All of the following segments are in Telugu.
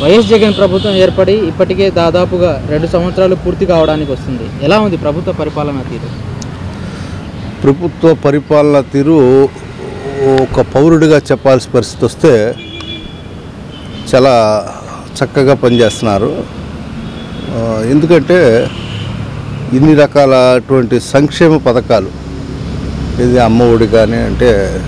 వైఎస్ జగన్ ప్రభుత్వం ఏర్పడి ఇప్పటికే దాదాపుగా రెండు సంవత్సరాలు పూర్తి కావడానికి వస్తుంది ఎలా ఉంది ప్రభుత్వ పరిపాలన తీరు ప్రభుత్వ పరిపాలన తీరు ఒక పౌరుడిగా చెప్పాల్సిన పరిస్థితి వస్తే చాలా చక్కగా పనిచేస్తున్నారు ఆ, ఎందుకంటే ఇన్ని రకాలటువంటి సంక్షేమ పథకాలు ఇది అమ్మ ఒడి కానీ అంటే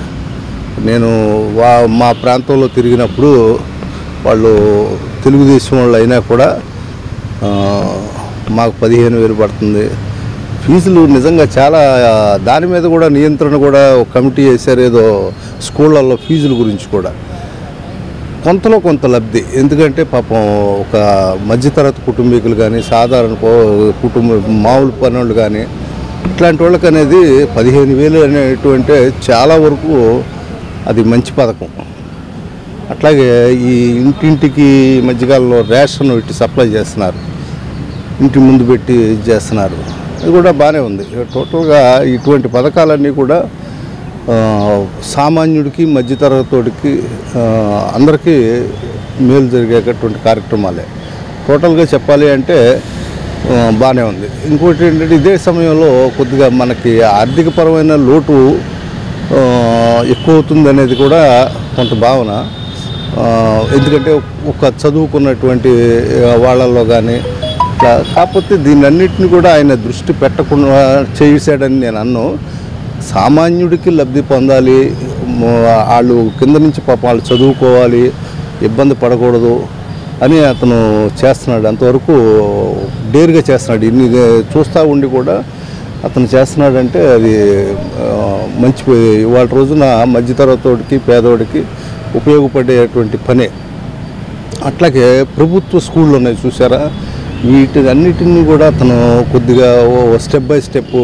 నేను వా మా ప్రాంతంలో తిరిగినప్పుడు వాళ్ళు తెలుగుదేశం వాళ్ళు అయినా కూడా ఆ, మాకు పదిహేను వేలు పడుతుంది ఫీజులు నిజంగా చాలా దాని మీద కూడా నియంత్రణ కూడా ఒక కమిటీ వేశారు ఏదో స్కూళ్ళల్లో ఫీజుల గురించి కూడా కొంతలో కొంత లబ్ధి ఎందుకంటే పాపం ఒక మధ్యతరగతి కుటుంబీకులు కానీ సాధారణ కో- కుటుంబ మామూలు పనులు కానీ ఇట్లాంటి వాళ్ళకి అనేది పదిహేను వేలు అనేటువంటి చాలా వరకు అది మంచి పథకం అట్లాగే ఈ ఇంటింటికి ఈ మధ్యకాలంలో రేషన్ ఇటు సప్లై చేస్తున్నారు ఇంటి ముందు పెట్టి ఇది చేస్తున్నారు ఇది కూడా బాగానే ఉంది టోటల్గా ఇటువంటి పథకాలన్నీ కూడా ఆ, సామాన్యుడికి మధ్యతరగతికి ఆ, అందరికీ మేలు జరిగేటటువంటి కార్యక్రమాలే టోటల్గా చెప్పాలి అంటే ఆ, బాగానే ఉంది ఇంకోటి ఏంటంటే ఇదే సమయంలో కొద్దిగా మనకి ఆర్థికపరమైన లోటు ఆ, ఎక్కువ అవుతుంది అనేది కూడా కొంత భావన ఆ, ఎందుకంటే ఒక చదువుకున్నటువంటి ఆ, వాళ్ళల్లో కానీ ఇట్లా కాకపోతే దీన్నన్నిటిని కూడా ఆయన దృష్టి పెట్టకుండా చేసాడని నేను అన్ను సామాన్యుడికి లబ్ధి పొందాలి మో- వాళ్ళు కింద నుంచి పాపం వాళ్ళు చదువుకోవాలి ఇబ్బంది పడకూడదు అని అతను చేస్తున్నాడు అంతవరకు డేర్గా చేస్తున్నాడు ఇన్ని చూస్తూ ఉండి కూడా అతను చేస్తున్నాడంటే అది ఆ, మంచి ఇవాళ రోజున మధ్యతరగతోడికి పేదోడికి ఉపయోగపడేటువంటి పనే అట్లాగే ప్రభుత్వ స్కూళ్ళు ఉన్నాయి చూసారా వీటి అన్నిటిని కూడా అతను కొద్దిగా స్టెప్ బై స్టెప్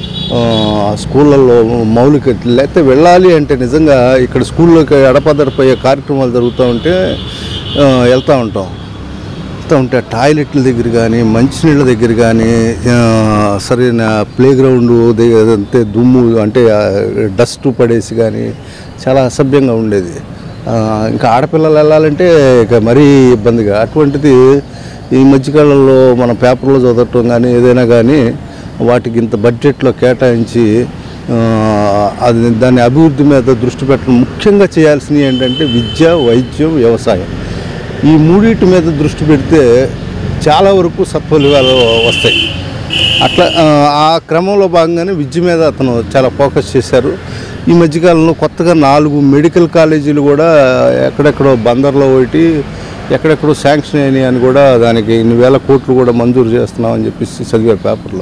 స్కూళ్ళల్లో మౌలిక లేకపోతే వెళ్ళాలి అంటే నిజంగా ఇక్కడ స్కూల్లోకి అడపదడపోయే కార్యక్రమాలు జరుగుతూ ఉంటే ఆ, వెళ్తూ ఉంటాం వెళ్తూ ఉంటే టాయిలెట్ల దగ్గర కానీ మంచినీళ్ళ దగ్గర కానీ ఆ, సరైన ప్లే గ్రౌండ్ దగ్గర అంతే దుమ్ము అంటే డస్ట్ పడేసి కానీ చాలా అసభ్యంగా ఉండేది ఆ, ఇంకా ఆడపిల్లలు వెళ్ళాలంటే ఇక మరీ ఇబ్బందిగా అటువంటిది ఈ మధ్యకాలంలో మన పేపర్లో చదవటం కానీ ఏదైనా కానీ వాటికి ఇంత బడ్జెట్లో కేటాయించి ఆ, అది దాని అభివృద్ధి మీద దృష్టి పెట్టడం ముఖ్యంగా చేయాల్సినవి ఏంటంటే విద్య వైద్యం వ్యవసాయం ఈ మూడింటి మీద దృష్టి పెడితే చాలా వరకు సత్ఫలితాలు వస్తాయి అట్లా ఆ, ఆ క్రమంలో భాగంగానే విద్య మీద అతను చాలా ఫోకస్ చేశారు ఈ మధ్యకాలంలో కొత్తగా నాలుగు మెడికల్ కాలేజీలు కూడా ఎక్కడెక్కడో బందర్లో ఒకటి ఎక్కడెక్కడో శాంక్షన్ అయినాయి అని కూడా దానికి ఇన్ని వేల కోట్లు కూడా మంజూరు చేస్తున్నామని చెప్పేసి చదివే పేపర్లో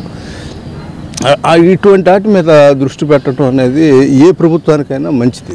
ఆ- ఆ ఇటువంటి వాటి మీద దృష్టి పెట్టడం అనేది ఏ ప్రభుత్వానికైనా మంచిది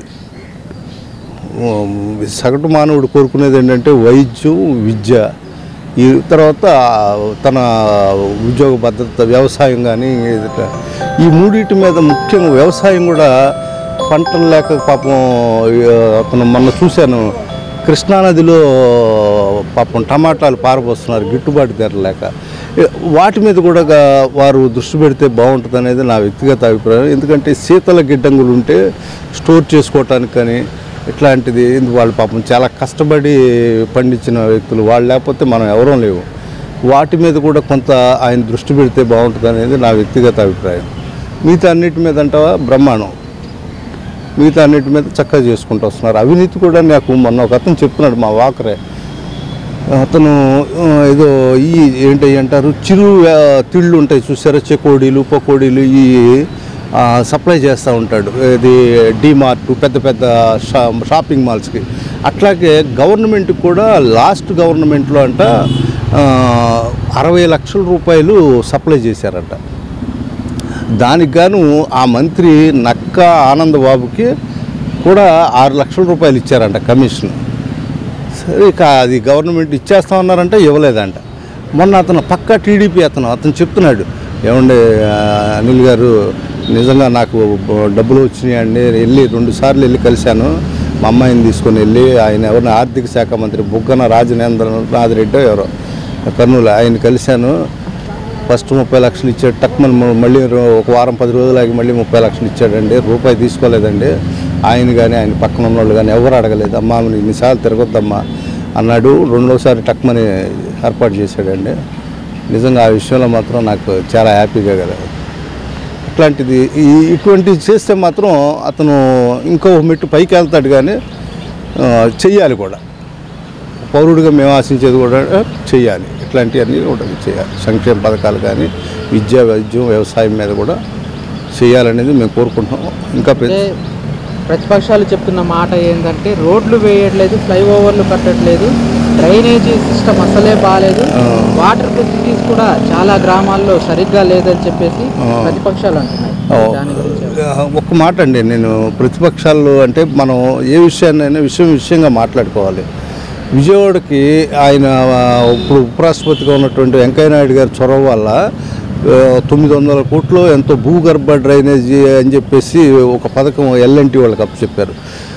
ఉమ్, సగటు మానవుడు కోరుకునేది ఏంటంటే వైద్యం విద్య ఈ తర్వాత తన ఉద్యోగ భద్రత వ్యవసాయం కానీ ఇట్లా. ఈ మూడింటి మీద ముఖ్యంగా వ్యవసాయం కూడా పంటలు లేక పాపం ఆ, అతను మొన్న చూశాను కృష్ణానదిలో పాపం టమాటాలు పారబోస్తున్నారు గిట్టుబాటు ధర లేక ఏ, వాటి మీద కూడా గా- వారు దృష్టి పెడితే బాగుంటుంది అనేది నా వ్యక్తిగత అభిప్రాయం ఎందుకంటే శీతల గిడ్డంగులు ఉంటే స్టోర్ చేసుకోవటానికి కానీ ఇట్లాంటిది ఎందుకు వాళ్ళు పాపం చాలా కష్టపడి పండించిన వ్యక్తులు వాళ్ళు లేకపోతే మనం ఎవరూ లేవు వాటి మీద కూడా కొంత ఆయన దృష్టి పెడితే బాగుంటుంది అనేది నా వ్యక్తిగత అభిప్రాయం మిగతా అన్నిటి మీద అంటావా బ్రహ్మాండం మిగతా అన్నిటి మీద చక్కగా చేసుకుంటూ వస్తున్నారు అవినీతి కూడా నాకు మొన్న ఒక అతను చెప్తున్నాడు మా వాకరే అతను ఆ, ఏదో ఈ ఏంటి అంటారు చిరు ఆ, తిళ్ళు ఉంటాయి చూసారా చెకోడీలు పకోడీలు ఈ ఆ, సప్లై చేస్తూ ఉంటాడు ఇది డిమార్ట్ పెద్ద పెద్ద షా షాపింగ్ మాల్స్కి అట్లాగే గవర్నమెంట్కి కూడా లాస్ట్ గవర్నమెంట్లో అంట ఆ, అరవై లక్షల రూపాయలు సప్లై చేశారంట దానికి గాను ఆ మంత్రి నక్క ఆనంద్ బాబుకి కూడా ఆరు లక్షల రూపాయలు ఇచ్చారంట కమిషన్ సరే ఇక అది గవర్నమెంట్ ఇచ్చేస్తామన్నారంటే ఇవ్వలేదంట మొన్న అతను పక్కా టీడీపీ అతను అతను చెప్తున్నాడు ఏమండి ఆ, అనిల్ గారు నిజంగా నాకు బ- డబ్బులు వచ్చినాయండి వెళ్ళి రెండు సార్లు వెళ్ళి కలిశాను మా అమ్మాయిని తీసుకొని వెళ్ళి ఆయన ఎవరిని ఆర్థిక శాఖ మంత్రి బుగ్గన రాజనేంద్రనాథ్ రెడ్డి ఎవరో కర్నూలు ఆయన కలిశాను ఫస్ట్ ముప్పై లక్షలు ఇచ్చాడు టక్మన్ మ- మళ్ళీ రో- ఒక వారం పది రోజులు ఆగి మళ్ళీ ముప్పై లక్షలు ఇచ్చాడండి రూపాయి తీసుకోలేదండి ఆయన కానీ ఆయన పక్కన ఉన్న వాళ్ళు కానీ ఎవరు అడగలేదు అమ్మా నువ్వు ఇన్నిసార్లు తిరగొద్దమ్మా అన్నాడు రెండోసారి టక్మని ఏర్పాటు చేశాడండి నిజంగా ఆ విషయంలో మాత్రం నాకు చాలా హ్యాపీగా కదా అట్లాంటిది ఈ ఇటువంటివి చేస్తే మాత్రం అతను ఇంకో మెట్టు పైకి వెళ్తాడు కానీ ఆ, చెయ్యాలి కూడా పౌరుడిగా మేము ఆశించేది కూడా చేయాలి ఇట్లాంటివన్నీ కూడా చేయాలి సంక్షేమ పథకాలు కానీ విద్య వైద్యం వ్యవసాయం మీద కూడా చేయాలనేది మేము కోరుకుంటున్నాం ఇంకా పెద్ద అంటే ప్రతిపక్షాలు చెప్తున్న మాట ఏంటంటే రోడ్లు వేయట్లేదు ఫ్లైఓవర్లు కట్టట్లేదు డ్రైనేజీ సిస్టమ్ అసలే బాగాలేదు ఆ. వాటర్ ఫెసిలిటీస్ కూడా చాలా గ్రామాల్లో సరిగ్గా లేదని చెప్పేసి ఆ. ప్రతిపక్షాలు అంటున్నాయి దాని గురించి ఒక్క మాట అండి నేను ప్రతిపక్షాలు అంటే మనం ఏ విషయాన్నైనా విషయం విషయంగా మాట్లాడుకోవాలి విజయవాడకి ఆయన ఆ, ఇప్పుడు ఉపరాష్ట్రపతిగా ఉన్నటువంటి వెంకయ్యనాయుడు గారి చొరవ వల్ల ఆ, తొమ్మిది వందల కోట్లు ఎంతో భూగర్భ డ్రైనేజీ అని చెప్పేసి ఒక పథకం ఎల్ఎన్టీ వాళ్ళకి అప్పచెప్పారు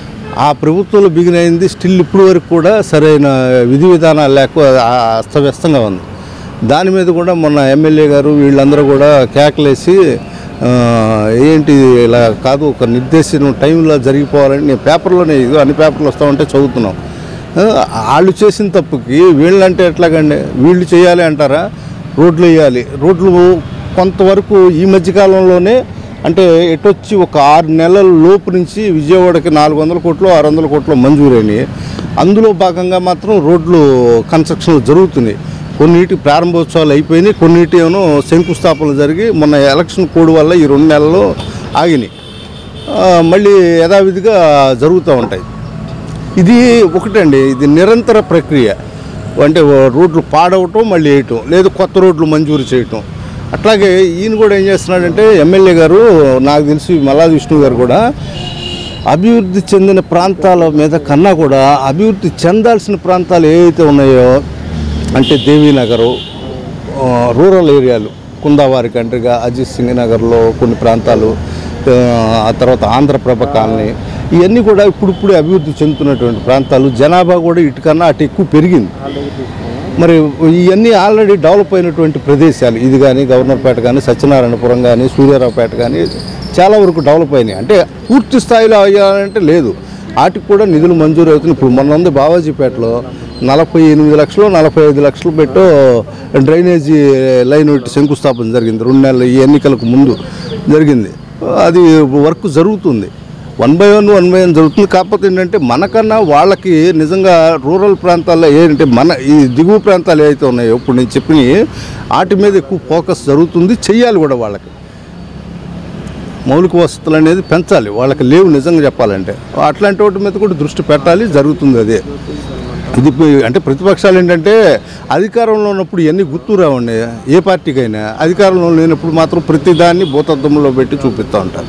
ఆ ప్రభుత్వంలో బిగిన్ అయింది స్టిల్ ఇప్పుడు వరకు కూడా సరైన విధి విధానాలు లేక ఆ, అస్తవ్యస్తంగా ఉంది దాని మీద కూడా మొన్న ఎమ్మెల్యే గారు వీళ్ళందరూ కూడా కేకలేసి ఆ, ఏంటి ఇలా కాదు ఒక నిర్దేశించిన టైంలో జరిగిపోవాలని నేను పేపర్లోనే ఇది అన్ని పేపర్లు వస్తూ ఉంటే చదువుతున్నాం ఆ, వాళ్ళు చేసిన తప్పుకి వీళ్ళంటే ఎట్లాగండి వీళ్ళు చేయాలి అంటారా రోడ్లు వేయాలి రోడ్లు కొంతవరకు ఈ మధ్యకాలంలోనే అంటే ఎటొచ్చి ఒక ఆరు నెలల లోపు నుంచి విజయవాడకి నాలుగు వందల కోట్లు ఆరు వందల కోట్లు మంజూరైనాయి అందులో భాగంగా మాత్రం రోడ్లు కన్స్ట్రక్షన్ జరుగుతున్నాయి కొన్నిటి ప్రారంభోత్సవాలు అయిపోయినాయి కొన్నిటి ఏమో శంకుస్థాపనలు జరిగి మొన్న ఎలక్షన్ కోడ్ వల్ల ఈ రెండు నెలలు ఆగినాయి ఆ, మళ్ళీ యథావిధిగా జరుగుతూ ఉంటాయి ఇది ఒకటండి ఇది నిరంతర ప్రక్రియ అంటే ఓ రోడ్లు పాడవటం మళ్ళీ వేయటం లేదు కొత్త రోడ్లు మంజూరు చేయటం అట్లాగే ఈయన కూడా ఏం చేస్తున్నాడంటే ఎమ్మెల్యే గారు నాకు తెలిసి మల్లాది విష్ణు గారు కూడా అభివృద్ధి చెందిన ప్రాంతాల మీద కన్నా కూడా అభివృద్ధి చెందాల్సిన ప్రాంతాలు ఏవైతే ఉన్నాయో అంటే దేవీనగరు ఆ, రూరల్ ఏరియాలు కుందావారి కంట్రిగా అజిత్ సింగ్ నగర్లో కొన్ని ప్రాంతాలు ఆ, ఆ తర్వాత ఆంధ్రప్రభ కాలనీ ఇవన్నీ కూడా ఇప్పుడిప్పుడే అభివృద్ధి చెందుతున్నటువంటి ప్రాంతాలు జనాభా కూడా ఇటుకన్నా అటు ఎక్కువ పెరిగింది మరి ఇవన్నీ ఆల్రెడీ డెవలప్ అయినటువంటి ప్రదేశాలు ఇది కానీ గవర్నర్పేట కానీ సత్యనారాయణపురం కానీ సూర్యారావుపేట కానీ చాలా వరకు డెవలప్ అయినాయి అంటే పూర్తి స్థాయిలో అయ్యాలంటే లేదు వాటికి కూడా నిధులు మంజూరు అవుతున్నాయి ఇప్పుడు మొన్న ఉంది బావాజీపేటలో నలభై ఎనిమిది లక్షలు నలభై ఐదు లక్షలు పెట్టో డ్రైనేజీ లైన్ ఒకటి శంకుస్థాపన జరిగింది రెండు నెలలు ఈ ఎన్నికలకు ముందు జరిగింది అది వర్క్ జరుగుతుంది one by one one by one జరుగుతుంది కాకపోతే ఏంటంటే మనకన్నా వాళ్ళకి నిజంగా రూరల్ ప్రాంతాల్లో ఏంటంటే మన ఈ దిగువ ప్రాంతాలు ఏవైతే ఉన్నాయో ఇప్పుడు నేను చెప్పినవి వాటి మీద ఎక్కువ ఫోకస్ జరుగుతుంది చెయ్యాలి కూడా వాళ్ళకి మౌలిక వసతులు అనేది పెంచాలి వాళ్ళకి లేవు నిజంగా చెప్పాలంటే అట్లాంటి వాటి మీద కూడా దృష్టి పెట్టాలి జరుగుతుంది అదే ఇది ప- అంటే ప్రతిపక్షాలు ఏంటంటే అధికారంలో ఉన్నప్పుడు ఇవన్నీ గుర్తు రావండి ఏ పార్టీకైనా అధికారంలో లేనప్పుడు మాత్రం ప్రతిదాన్ని భూతద్దంలో పెట్టి చూపిస్తూ ఉంటారు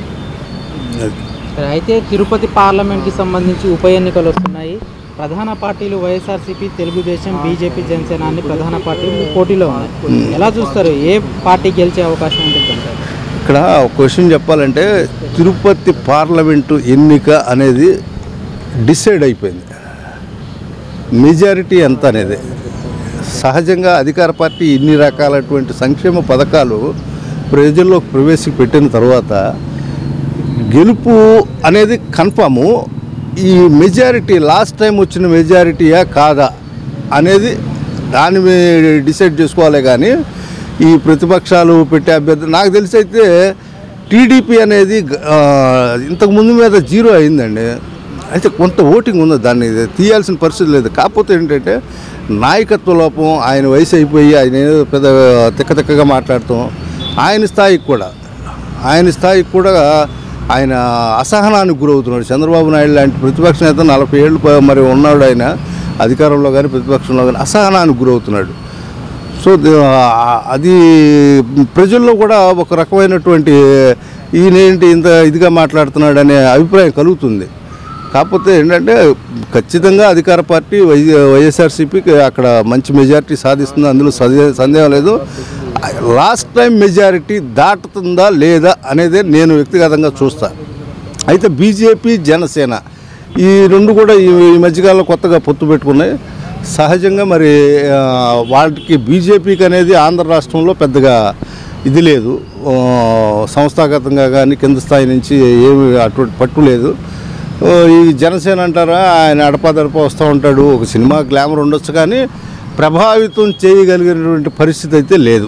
అయితే తిరుపతి పార్లమెంట్కి సంబంధించి ఉప ఎన్నికలు వస్తున్నాయి ప్రధాన పార్టీలు వైఎస్ఆర్సీపీ తెలుగుదేశం బీజేపీ జనసేన అన్ని ప్రధాన పార్టీలు పోటీలో ఉన్నాయి ఎలా చూస్తారు ఏ పార్టీ గెలిచే అవకాశం ఉంటుంది అంటారు ఇక్కడ ఒక క్వశ్చన్ చెప్పాలంటే తిరుపతి పార్లమెంటు ఎన్నిక అనేది డిసైడ్ అయిపోయింది మెజారిటీ ఎంత అనేది సహజంగా అధికార పార్టీ ఇన్ని రకాలటువంటి సంక్షేమ పథకాలు ప్రజల్లోకి ప్రవేశపెట్టిన తర్వాత గెలుపు అనేది కన్ఫాము ఈ మెజారిటీ లాస్ట్ టైం వచ్చిన మెజారిటీయా కాదా అనేది దాని మీద డిసైడ్ చేసుకోవాలి కానీ ఈ ప్రతిపక్షాలు పెట్టే అభ్యర్థి నాకు తెలిసి అయితే టీడీపీ అనేది ఆ, ఇంతకు ముందు మీద జీరో అయిందండి అయితే కొంత ఓటింగ్ ఉంది దాన్ని తీయాల్సిన పరిస్థితి లేదు కాకపోతే ఏంటంటే నాయకత్వ లోపం ఆయన వయసు అయిపోయి ఆయన ఏదో పెద్ద తిక్క తిక్కగా మాట్లాడతాం ఆయన స్థాయికి కూడా ఆయన స్థాయికి కూడా ఆయన అసహనానికి గురవుతున్నాడు చంద్రబాబు నాయుడు లాంటి ప్రతిపక్ష నేత నలభై ఏళ్ళు ప- మరి ఉన్నాడు ఆయన అధికారంలో కానీ ప్రతిపక్షంలో కానీ అసహనానికి గురవుతున్నాడు సో ది- ఆ- అది ప్రజల్లో కూడా ఒక రకమైనటువంటి ఈయనేంటి ఇంత ఇదిగా మాట్లాడుతున్నాడు అనే అభిప్రాయం కలుగుతుంది కాకపోతే ఏంటంటే ఖచ్చితంగా అధికార పార్టీ వై వైఎస్ఆర్సీపీకి అక్కడ మంచి మెజారిటీ సాధిస్తుంది అందులో సందే- సందేహం లేదు లాస్ట్ టైం మెజారిటీ దాటుతుందా లేదా అనేది నేను వ్యక్తిగతంగా చూస్తా అయితే బీజేపీ జనసేన ఈ రెండు కూడా ఈ ఈ మధ్యకాలంలో కొత్తగా పొత్తు పెట్టుకున్నాయి సహజంగా మరి ఆ, వాటికి బీజేపీకి అనేది ఆంధ్ర రాష్ట్రంలో పెద్దగా ఇది లేదు ఆ, సంస్థాగతంగా కానీ కింద స్థాయి నుంచి ఏమి అటువంటి పట్టు లేదు ఓ, ఈ జనసేన అంటారా ఆయన అడపాదడప వస్తూ ఉంటాడు ఒక సినిమా గ్లామర్ ఉండొచ్చు కానీ ప్రభావితం చేయగలిగినటువంటి పరిస్థితి అయితే లేదు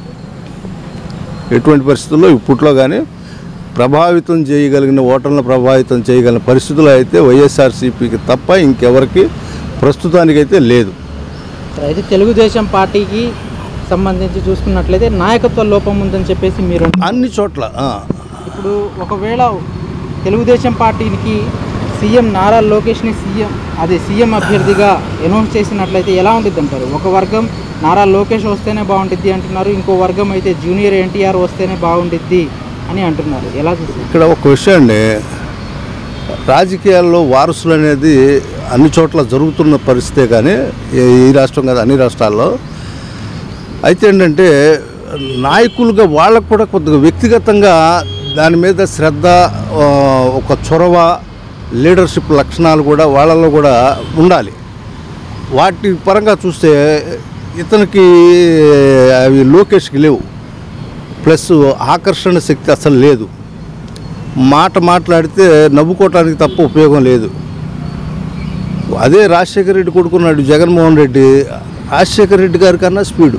ఎటువంటి పరిస్థితుల్లో ఇప్పట్లో కానీ ప్రభావితం చేయగలిగిన ఓటర్లను ప్రభావితం చేయగలిగిన పరిస్థితులు అయితే వైఎస్ఆర్సీపీకి తప్ప ఇంకెవరికి ప్రస్తుతానికైతే లేదు అయితే తెలుగుదేశం పార్టీకి సంబంధించి చూసుకున్నట్లయితే నాయకత్వ లోపం ఉందని చెప్పేసి మీరు అంటున్నారు. అన్ని చోట్ల ఆ, ఇప్పుడు ఒకవేళ తెలుగుదేశం పార్టీకి సీఎం నారా లోకేష్ని సీఎం అదే సీఎం అభ్యర్థిగా అనౌన్స్ చేసినట్లయితే ఎలా ఉంటుంది అంటారు ఒక వర్గం నారా లోకేష్ వస్తేనే బాగుంటుంది అంటున్నారు ఇంకో వర్గం అయితే జూనియర్ ఎన్టీఆర్ వస్తేనే బాగుంటుంది అని అంటున్నారు ఎలా చూస్తారు ఇక్కడ ఒక విషయం అండి రాజకీయాల్లో వారసులు అనేది అన్ని చోట్ల జరుగుతున్న పరిస్థితే కానీ ఈ- ఈ రాష్ట్రం కాదు అన్ని రాష్ట్రాల్లో అయితే ఏంటంటే నాయకులుగా వాళ్ళకు కూడా కొద్దిగా వ్యక్తిగతంగా దాని మీద శ్రద్ధ ఆ, ఒక చొరవ లీడర్షిప్ లక్షణాలు కూడా వాళ్ళలో కూడా ఉండాలి వాటి పరంగా చూస్తే ఇతనికి అవి లోకేష్కి లేవు ప్లస్ ఆకర్షణ శక్తి అసలు లేదు మాట మాట్లాడితే నవ్వుకోవటానికి తప్ప ఉపయోగం లేదు అదే రాజశేఖర రెడ్డి కొడుకున్నాడు జగన్మోహన్ రెడ్డి రాజశేఖర రెడ్డి గారి కన్నా స్పీడు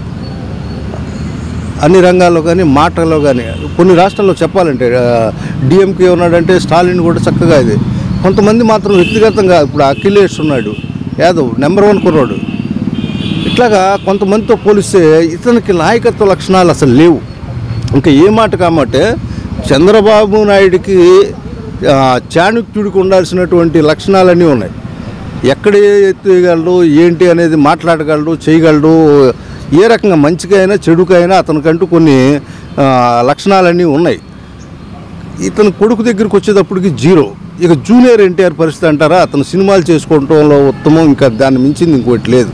అన్ని రంగాల్లో కానీ మాటల్లో కానీ కొన్ని రాష్ట్రాల్లో చెప్పాలంటే డిఎంకే ఉన్నాడంటే స్టాలిన్ కూడా చక్కగా ఇది కొంతమంది మాత్రం వ్యక్తిగతంగా ఇప్పుడు అఖిలేష్ ఉన్నాడు యాదవ్ నెంబర్ వన్ కుర్రాడు ఇట్లాగా కొంతమందితో పోలిస్తే ఇతనికి నాయకత్వ లక్షణాలు అసలు లేవు ఇంకా ఏ మాట కామంటే చంద్రబాబు నాయుడికి ఆ, చాణుక్యుడికి ఉండాల్సినటువంటి లక్షణాలన్నీ ఉన్నాయి ఎక్కడ ఎత్తగలడు ఏంటి అనేది మాట్లాడగలడు చేయగలడు ఏ రకంగా మంచికైనా చెడుకైనా అతనికంటూ కొన్ని ఆ, లక్షణాలన్నీ ఉన్నాయి ఇతను కొడుకు దగ్గరికి వచ్చేటప్పటికి జీరో ఇక జూనియర్ ఎన్టీఆర్ పరిస్థితి అంటారా అతను సినిమాలు చేసుకోవడంలో ఉత్తమం ఇంకా దాన్ని మించింది ఇంకోటి లేదు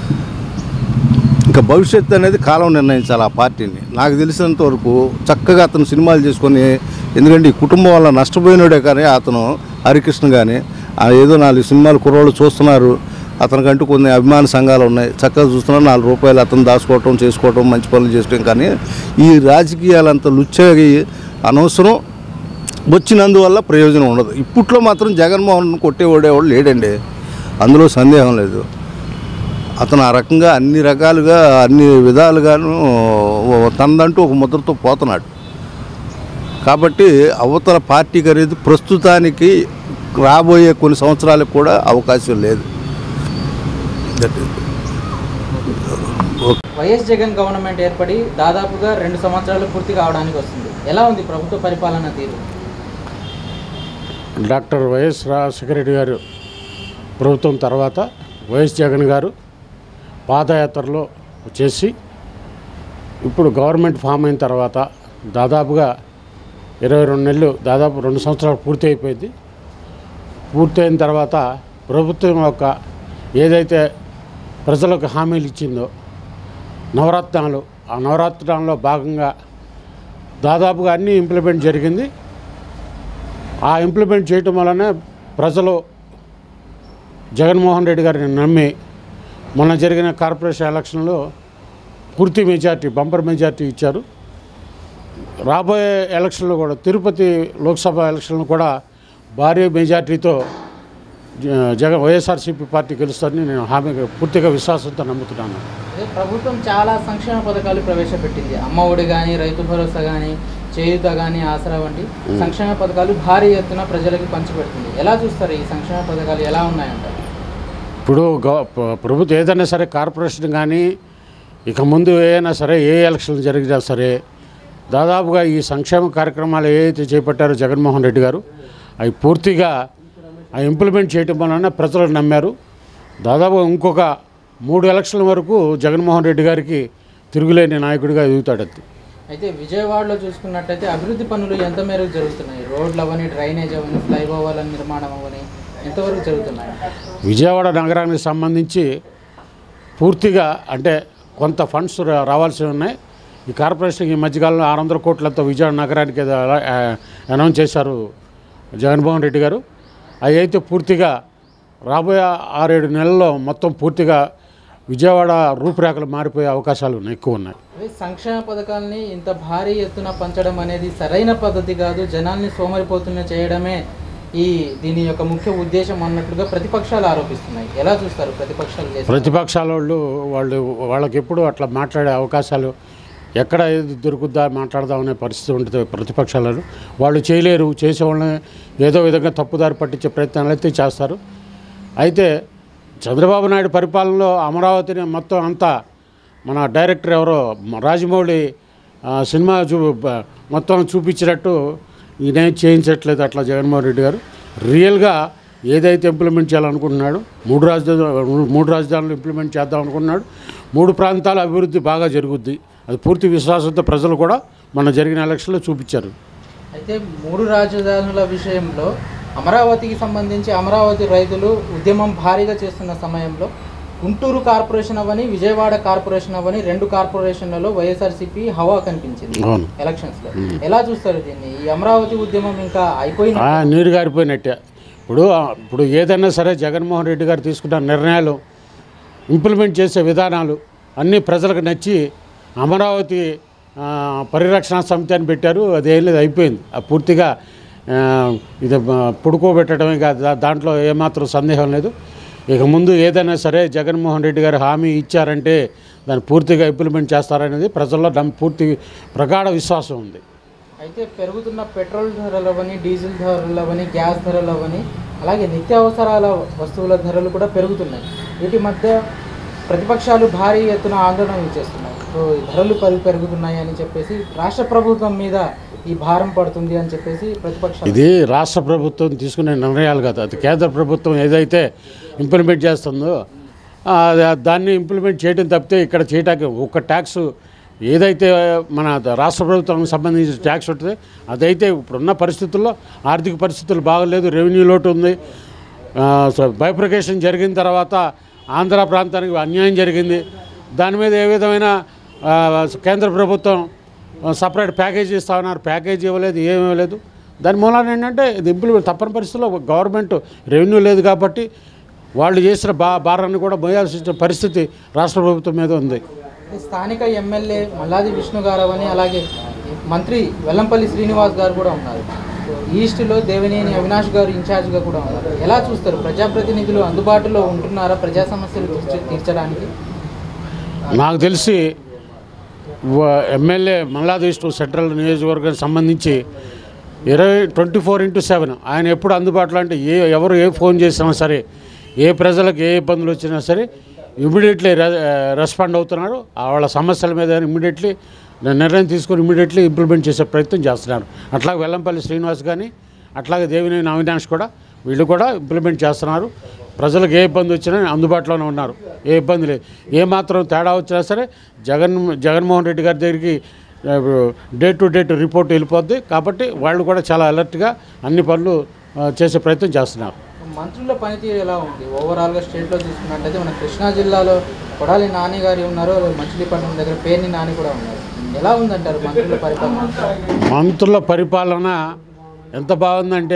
ఇంకా భవిష్యత్తు అనేది కాలం నిర్ణయించాలి ఆ పార్టీని నాకు తెలిసినంత వరకు చక్కగా అతను సినిమాలు చేసుకొని ఎందుకంటే ఈ కుటుంబం వల్ల నష్టపోయినాడే కానీ అతను హరికృష్ణ కానీ ఆ ఏదో నాలుగు సినిమాలు కుర్రోళ్ళు చూస్తున్నారు అతనికంటూ కొన్ని అభిమాన సంఘాలు ఉన్నాయి చక్కగా చూస్తున్నారు నాలుగు రూపాయలు అతను దాచుకోవటం చేసుకోవటం మంచి పనులు చేసుకోవడం కానీ ఈ రాజకీయాలంతా లుచ్చగి అనవసరం వచ్చినందువల్ల ప్రయోజనం ఉండదు ఇప్పట్లో మాత్రం జగన్మోహన్ కొట్టేవాడేవాడు లేడండి అందులో సందేహం లేదు అతను ఆ రకంగా అన్ని రకాలుగా అన్ని విధాలుగాను తనదంటూ ఒక ముద్రతో పోతున్నాడు కాబట్టి అవతల పార్టీకి అనేది ప్రస్తుతానికి రాబోయే కొన్ని సంవత్సరాలకు కూడా అవకాశం లేదు That is- YS Jagan government ఏర్పడి దాదాపుగా రెండు సంవత్సరాలు పూర్తి కావడానికి వస్తుంది ఎలా ఉంది ప్రభుత్వ పరిపాలన తీరు డాక్టర్ వైఎస్ రాజశేఖర రెడ్డి గారు ప్రభుత్వం తర్వాత వైఎస్ జగన్ గారు పాదయాత్రలో చేసి ఇప్పుడు గవర్నమెంట్ ఫామ్ అయిన తర్వాత దాదాపుగా ఇరవై రెండు నెలలు దాదాపు రెండు సంవత్సరాలు పూర్తి అయిపోయింది పూర్తయిన తర్వాత ప్రభుత్వం యొక్క ఏదైతే ప్రజలకు హామీలు ఇచ్చిందో నవరత్నాలు ఆ నవరత్నాల్లో భాగంగా దాదాపుగా అన్నీ ఇంప్లిమెంట్ జరిగింది ఆ ఇంప్లిమెంట్ చేయటం వలన ప్రజలు జగన్మోహన్ రెడ్డి గారిని నమ్మి మొన్న జరిగిన కార్పొరేషన్ ఎలక్షన్లో పూర్తి మెజార్టీ బంపర్ మెజార్టీ ఇచ్చారు రాబోయే ఎలక్షన్లో కూడా తిరుపతి లోక్సభ ఎలక్షన్లో కూడా భారీ మెజార్టీతో జ- జగన్ వైఎస్ఆర్సీపీ పార్టీ గెలుస్తుందని నేను హామీగా పూర్తిగా విశ్వాసంతో నమ్ముతున్నాను అదే ప్రభుత్వం చాలా సంక్షేమ పథకాలు ప్రవేశపెట్టింది అమ్మ ఒడి కానీ రైతు భరోసా కానీ చేయూత కానీ ఆసరా వంటి సంక్షేమ పథకాలు భారీ ఎత్తున ప్రజలకు పంచిపెడుతుంది ఎలా చూస్తారు ఈ సంక్షేమ పథకాలు ఎలా ఉన్నాయంటారు ఇప్పుడు గవ- ప్ర- ప్రభుత్వం ఏదైనా సరే కార్పొరేషన్ కానీ ఇక ముందు ఏదైనా సరే ఏ ఎలక్షన్ జరిగినా సరే దాదాపుగా ఈ సంక్షేమ కార్యక్రమాలు ఏవైతే చేపట్టారో జగన్మోహన్ రెడ్డి గారు అవి పూర్తిగా అవి ఇంప్లిమెంట్ చేయటం వలన ప్రజలు నమ్మారు దాదాపు ఇంకొక మూడు ఎలక్షన్ల వరకు జగన్మోహన్ రెడ్డి గారికి తిరుగులేని నాయకుడిగా ఎదుగుతాడు అది అయితే విజయవాడలో చూసుకున్నట్టయితే అభివృద్ధి పనులు ఎంత మేరకు జరుగుతున్నాయి రోడ్లు అవని డ్రైనేజ్ అవని ఫ్లైఓవర్ల నిర్మాణం అవని ఎంతవరకు జరుగుతున్నాయి విజయవాడ నగరానికి సంబంధించి పూర్తిగా అంటే కొంత ఫండ్స్ రా- రావాల్సి ఉన్నాయి ఈ కార్పొరేషన్ ఈ మధ్యకాలంలో ఆరు వందల కోట్లతో విజయవాడ నగరానికి ఏదో అలా- ఆ, అనౌన్స్ చేశారు జగన్మోహన్ రెడ్డి గారు అవి అయితే పూర్తిగా రాబోయే ఆరేడు నెలల్లో మొత్తం పూర్తిగా విజయవాడ రూపురేఖలు మారిపోయే అవకాశాలు ఉన్నాయి ఎక్కువ ఉన్నాయి అదే సంక్షేమ పథకాలని ఇంత భారీ ఎత్తున పంచడం అనేది సరైన పద్ధతి కాదు జనాల్ని సోమరిపోతున్న చేయడమే ఈ దీని యొక్క ముఖ్య ఉద్దేశం అన్నట్లుగా ప్రతిపక్షాలు ఆరోపిస్తున్నాయి ఎలా చూస్తారు ప్రతిపక్షాలు చేసే ప్రతిపక్షాల వాళ్ళు వాళ్ళు వాళ్ళకి ఎప్పుడు అట్లా మాట్లాడే అవకాశాలు ఎక్కడ ఏది దొరుకుద్దా మాట్లాడదామనే పరిస్థితి ఉంటుంది ప్రతిపక్షాలను వాళ్ళు చేయలేరు చేసే వాళ్ళని ఏదో విధంగా తప్పుదారి పట్టించే ప్రయత్నాలు అయితే చేస్తారు అయితే చంద్రబాబు నాయుడు పరిపాలనలో అమరావతిని మొత్తం అంతా మన డైరెక్టర్ ఎవరో మ- రాజమౌళి ఆ, సినిమా చూ బ- మొత్తం చూపించినట్టు ఈయన చేయించట్లేదు అట్లా జగన్మోహన్ రెడ్డి గారు రియల్గా ఏదైతే ఇంప్లిమెంట్ చేయాలనుకుంటున్నాడు మూడు రాజధానులు మూడు రాజధానులు ఇంప్లిమెంట్ చేద్దాం అనుకున్నాడు మూడు ప్రాంతాల అభివృద్ధి బాగా జరుగుద్ది అది పూర్తి విశ్వాసంతో ప్రజలు కూడా మన జరిగిన ఎలక్షన్లో చూపించారు అయితే మూడు రాజధానుల విషయంలో అమరావతికి సంబంధించి అమరావతి రైతులు ఉద్యమం భారీగా చేస్తున్న సమయంలో గుంటూరు కార్పొరేషన్ అవని విజయవాడ కార్పొరేషన్ అవని రెండు కార్పొరేషన్లలో వైఎస్ఆర్సీపీ హవా కనిపించింది అవును ఎలక్షన్స్ లో ఎలా చూస్తారు దీన్ని ఈ అమరావతి ఉద్యమం ఇంకా అయిపోయిన ఆ, నీరు గారిపోయినట్టే ఇప్పుడు ఆ, ఇప్పుడు ఏదైనా సరే జగన్మోహన్ రెడ్డి గారు తీసుకున్న నిర్ణయాలు ఇంప్లిమెంట్ చేసే విధానాలు అన్నీ ప్రజలకు నచ్చి అమరావతి ఆ, పరిరక్షణ సమితి అని పెట్టారు అది ఏం లేదు అయిపోయింది ఆ పూర్తిగా ఆ, ఇది ఆ, పుడుకోబెట్టడమే కాదు దా- దాంట్లో ఏమాత్రం సందేహం లేదు ఇక ముందు ఏదైనా సరే జగన్మోహన్ రెడ్డి గారు హామీ ఇచ్చారంటే దాన్ని పూర్తిగా ఇంప్లిమెంట్ చేస్తారనేది ప్రజల్లో నమ్మ- పూర్తి ప్రగాఢ విశ్వాసం ఉంది అయితే పెరుగుతున్న పెట్రోల్ ధరలవని డీజిల్ ధరలవని గ్యాస్ ధరలవని అలాగే నిత్యావసరాల వస్తువుల ధరలు కూడా పెరుగుతున్నాయి వీటి మధ్య ప్రతిపక్షాలు భారీ ఎత్తున ఆందోళన చేస్తున్నాయి సో ఈ ధరలు పెరుగు పెరుగుతున్నాయి అని చెప్పేసి రాష్ట్ర ప్రభుత్వం మీద ఈ భారం పడుతుంది అని చెప్పేసి ప్రతిపక్షాలు ఇది రాష్ట్ర ప్రభుత్వం తీసుకునే నిర్ణయాలు కాదు అది కేంద్ర ప్రభుత్వం ఏదైతే ఇంప్లిమెంట్ చేస్తుందో ఆ, దా- దాన్ని ఇంప్లిమెంట్ చేయడం తప్పితే ఇక్కడ చేయటానికి ఒక ట్యాక్స్ ఏదైతే మన రాష్ట్ర ప్రభుత్వానికి సంబంధించిన ట్యాక్స్ ఉంటుంది అదైతే ఇప్పుడున్న పరిస్థితుల్లో ఆర్థిక పరిస్థితులు బాగలేదు రెవెన్యూ లోటు ఉంది ఆ, సో బైఫ్రికేషన్ జరిగిన తర్వాత ఆంధ్ర ప్రాంతానికి అన్యాయం జరిగింది దాని మీద ఏ విధమైన ఆ, కేంద్ర ప్రభుత్వం సపరేట్ ప్యాకేజీ ఇస్తా ఉన్నారు ప్యాకేజీ ఇవ్వలేదు ఏమీ ఇవ్వలేదు దాని మూలాన ఏంటంటే ఇది ఇంప్లిమెంట్ తప్పని పరిస్థితుల్లో గవర్నమెంట్ రెవెన్యూ లేదు కాబట్టి వాళ్ళు చేసిన బా భారాన్ని కూడా మోయాల్సిన పరిస్థితి రాష్ట్ర ప్రభుత్వం మీద ఉంది స్థానిక ఎమ్మెల్యే మల్లాది విష్ణు గారు అని అలాగే మంత్రి వెల్లంపల్లి శ్రీనివాస్ గారు కూడా ఉన్నారు సో ఈస్ట్లో దేవినేని అవినాష్ గారు ఇన్ఛార్జ్గా కూడా ఉన్నారు ఎలా చూస్తారు ప్రజాప్రతినిధులు అందుబాటులో ఉంటున్నారా ప్రజా సమస్యలు తీర్చ- తీర్చడానికి నాకు తెలిసి వ- ఎమ్మెల్యే మల్లాది విష్ణు సెంట్రల్ నియోజకవర్గానికి సంబంధించి ఇరవై ట్వంటీ ఫోర్ ఇంటూ సెవెన్ ఆయన ఎప్పుడు అందుబాటులో అంటే ఏ ఎవరు ఏ ఫోన్ చేసినా సరే ఏ ప్రజలకు ఏ ఇబ్బందులు వచ్చినా సరే ఇమీడియట్లీ రెస్పాండ్ అవుతున్నారు ఆ వాళ్ళ సమస్యల మీద ఇమీడియట్లీ నిర్ణయం తీసుకొని ఇమీడియట్లీ ఇంప్లిమెంట్ చేసే ప్రయత్నం చేస్తున్నారు అట్లాగే వెల్లంపల్లి శ్రీనివాస్ కానీ అట్లాగే దేవినేని అవినాష్ కూడా వీళ్ళు కూడా ఇంప్లిమెంట్ చేస్తున్నారు ప్రజలకు ఏ ఇబ్బంది వచ్చినా అందుబాటులోనే ఉన్నారు ఏ ఇబ్బంది లేదు ఏ మాత్రం తేడా వచ్చినా సరే జగన్ జగన్మోహన్ రెడ్డి గారి దగ్గరికి day to day to report వెళ్ళిపోద్ది కాబట్టి వాళ్ళు కూడా చాలా అలర్ట్గా అన్ని పనులు ఆ, చేసే ప్రయత్నం చేస్తున్నారు మంత్రుల పనితీరు ఎలా ఉంది ఓవరాల్గా స్టేట్లో చూసుకున్నట్లయితే మన కృష్ణా జిల్లాలో కొడాలి నాని గారు ఉన్నారు అలాగే మచిలీపట్నం దగ్గర పేర్ని నాని కూడా ఉన్నారు ఎలా ఉందంటారు మంత్రుల పరిపాలన మంత్రుల పరిపాలన ఎంత బాగుందంటే